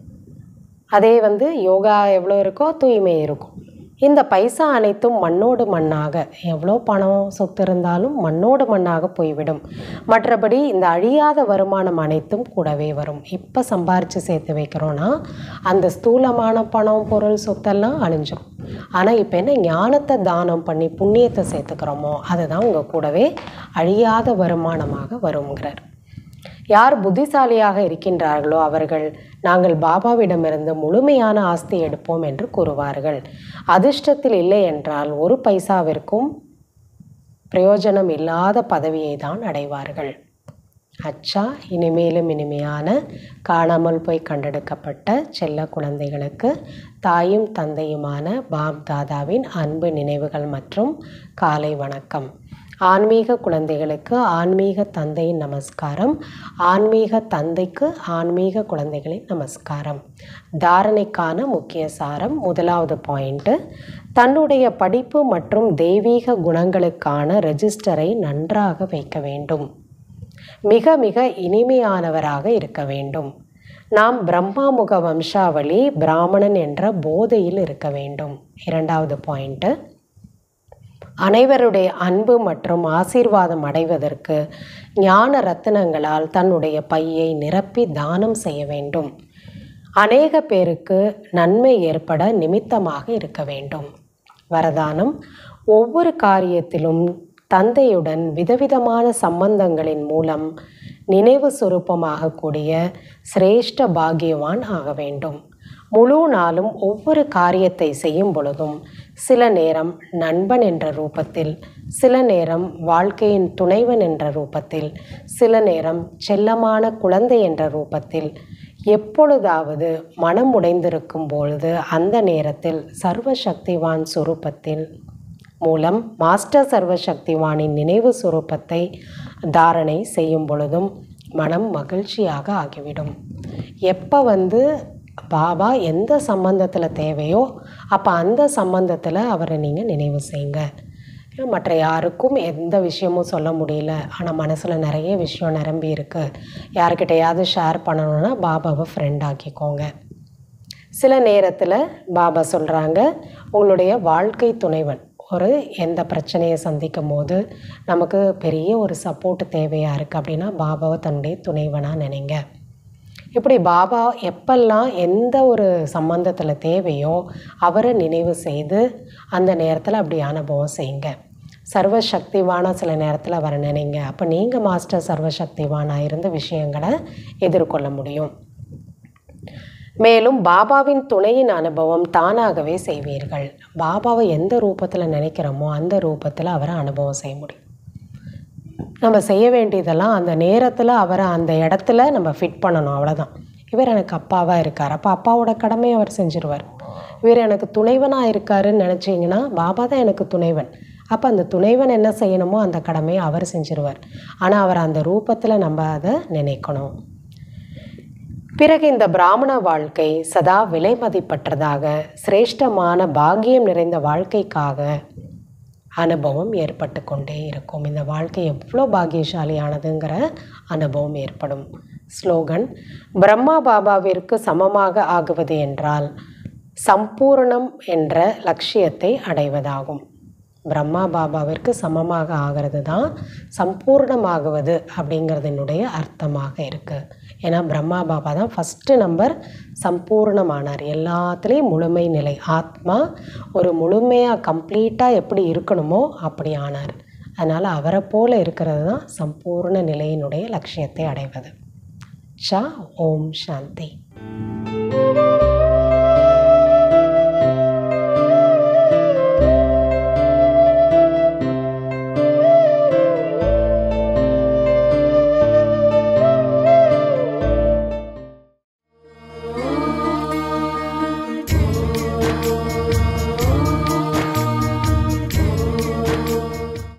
அதே வந்து யோகா எவ்வளோ இருக்கோ தூய்மை இருக்கும் இந்த பைசா அனைத்தும் மண்ணோடு மண்ணாக எவ்வளோ பணம் சொத்து இருந்தாலும் மண்ணோடு மண்ணாக போய்விடும் மற்றபடி இந்த அழியாத வருமானம் அனைத்தும் கூடவே வரும் இப்போ சம்பாரித்து சேர்த்து வைக்கிறோன்னா அந்த ஸ்தூலமான பணம் பொருள் சொத்தெல்லாம் அழிஞ்சிரும் ஆனால் இப்போ என்ன ஞானத்தை தானம் பண்ணி புண்ணியத்தை சேர்த்துக்கிறோமோ அதுதான் உங்கள் கூடவே அழியாத வருமானமாக வருங்கிறார் யார் புத்திசாலியாக இருக்கின்றார்களோ அவர்கள் நாங்கள் பாபாவிடமிருந்து முழுமையான ஆஸ்தி எடுப்போம் என்று கூறுவார்கள் அதிர்ஷ்டத்தில் இல்லை என்றால் ஒரு பைசாவிற்கும் பிரயோஜனம் இல்லாத பதவியை தான் அடைவார்கள் அச்சா இனிமேலும் இனிமையான காணாமல் போய் கண்டெடுக்கப்பட்ட செல்ல குழந்தைகளுக்கு தாயும் தந்தையுமான பாப் தாதாவின் அன்பு நினைவுகள் மற்றும் காலை வணக்கம் ஆன்மீக குழந்தைகளுக்கு ஆன்மீக தந்தையின் நமஸ்காரம் ஆன்மீக தந்தைக்கு ஆன்மீக குழந்தைகளின் நமஸ்காரம் தாரணைக்கான முக்கிய சாரம் முதலாவது பாயிண்ட்டு தன்னுடைய படிப்பு மற்றும் தெய்வீக குணங்களுக்கான ரெஜிஸ்டரை நன்றாக வைக்க வேண்டும் மிக மிக இனிமையானவராக இருக்க வேண்டும் நாம் பிரம்மாமுக வம்சாவளி பிராமணன் என்ற போதையில் இருக்க வேண்டும் இரண்டாவது பாயிண்ட்டு அனைவருடைய அன்பு மற்றும் ஆசீர்வாதம் அடைவதற்கு ஞான ரத்தினங்களால் தன்னுடைய பையை நிரப்பி தானம் செய்ய வேண்டும் அநேக பேருக்கு நன்மை ஏற்பட நிமித்தமாக இருக்க வேண்டும் வரதானம் ஒவ்வொரு காரியத்திலும் தந்தையுடன் விதவிதமான சம்பந்தங்களின் மூலம் நினைவு சுரூபமாக கூடிய சிரேஷ்ட பாகியவான் ஆக வேண்டும் முழு நாளும் ஒவ்வொரு காரியத்தை செய்யும் பொழுதும் சில நேரம் நண்பன் என்ற ரூபத்தில் சில நேரம் வாழ்க்கையின் துணைவன் என்ற ரூபத்தில் சில நேரம் செல்லமான குழந்தை என்ற ரூபத்தில் எப்பொழுதாவது மனம் உடைந்திருக்கும் பொழுது அந்த நேரத்தில் சர்வசக்திவான் சுரூபத்தில் மூலம் மாஸ்டர் சர்வசக்திவானின் நினைவு சுரூபத்தை தாரணை செய்யும் பொழுதும் மனம் மகிழ்ச்சியாக ஆகிவிடும் எப்போ வந்து பாபா எந்த சம்பந்தத்தில் தேவையோ அப்போ அந்த சம்பந்தத்தில் அவரை நீங்கள் நினைவு செய்யுங்க மற்ற யாருக்கும் எந்த விஷயமும் சொல்ல முடியல ஆனால் மனசில் நிறைய விஷயம் நிரம்பி இருக்குது யாருக்கிட்டையாவது ஷேர் பண்ணணுன்னா பாபாவை ஃப்ரெண்ட் ஆக்கிக்கோங்க சில நேரத்தில் பாபா சொல்கிறாங்க உங்களுடைய வாழ்க்கை துணைவன் ஒரு எந்த பிரச்சனையை சந்திக்கும் போது நமக்கு பெரிய ஒரு சப்போர்ட் தேவையாக இருக்குது அப்படின்னா பாபாவை தன்னுடைய துணைவனாக நினைங்க இப்படி பாபா எப்பெல்லாம் எந்த ஒரு சம்பந்தத்தில் தேவையோ அவரை நினைவு செய்து அந்த நேரத்தில் அப்படி அனுபவம் செய்யுங்க சர்வசக்திவான சில நேரத்தில் வர நினைங்க அப்போ நீங்கள் மாஸ்டர் சர்வசக்திவானாக இருந்த விஷயங்களை எதிர்கொள்ள முடியும் மேலும் பாபாவின் துணையின் அனுபவம் தானாகவே செய்வீர்கள் பாபாவை எந்த ரூபத்தில் நினைக்கிறோமோ அந்த ரூபத்தில் அவரை அனுபவம் செய்ய முடியும் நம்ம செய்ய வேண்டியதெல்லாம் அந்த நேரத்தில் அவரை அந்த இடத்துல நம்ம ஃபிட் பண்ணணும் அவ்வளோதான் இவர் எனக்கு அப்பாவாக இருக்கார் அப்போ அப்பாவோட கடமையை அவர் செஞ்சிருவார் இவர் எனக்கு துணைவனாக இருக்காருன்னு நினச்சிங்கன்னா பாபா தான் எனக்கு துணைவன் அப்போ அந்த துணைவன் என்ன செய்யணுமோ அந்த கடமையை அவர் செஞ்சிருவார் ஆனால் அவர் அந்த ரூபத்தில் நம்ம அதை நினைக்கணும் பிறகு இந்த பிராமண வாழ்க்கை சதா விலை மதிப்பற்றதாக சிரேஷ்டமான பாக்கியம் நிறைந்த வாழ்க்கைக்காக அனுபவம் ஏற்பட்டு கொண்டே இருக்கும் இந்த வாழ்க்கை எவ்வளோ பாக்கியசாலியானதுங்கிற அனுபவம் ஏற்படும் ஸ்லோகன் பிரம்மா பாபாவிற்கு சமமாக ஆகுவது என்றால் சம்பூர்ணம் என்ற லட்சியத்தை அடைவதாகும் பிரம்மா பாபாவிற்கு சமமாக ஆகிறது தான் சம்பூர்ணமாகுவது அப்படிங்கிறதுனுடைய அர்த்தமாக இருக்குது ஏன்னா பிரம்மா பாபா தான் ஃபஸ்ட்டு நம்பர் சம்பூர்ணமானார் எல்லாத்துலேயும் முழுமை நிலை ஆத்மா ஒரு முழுமையாக கம்ப்ளீட்டாக எப்படி இருக்கணுமோ அப்படி ஆனார் அதனால் அவரை போல இருக்கிறது தான் சம்பூர்ண நிலையினுடைய லட்சியத்தை அடைவது ஷா ஓம் சாந்தி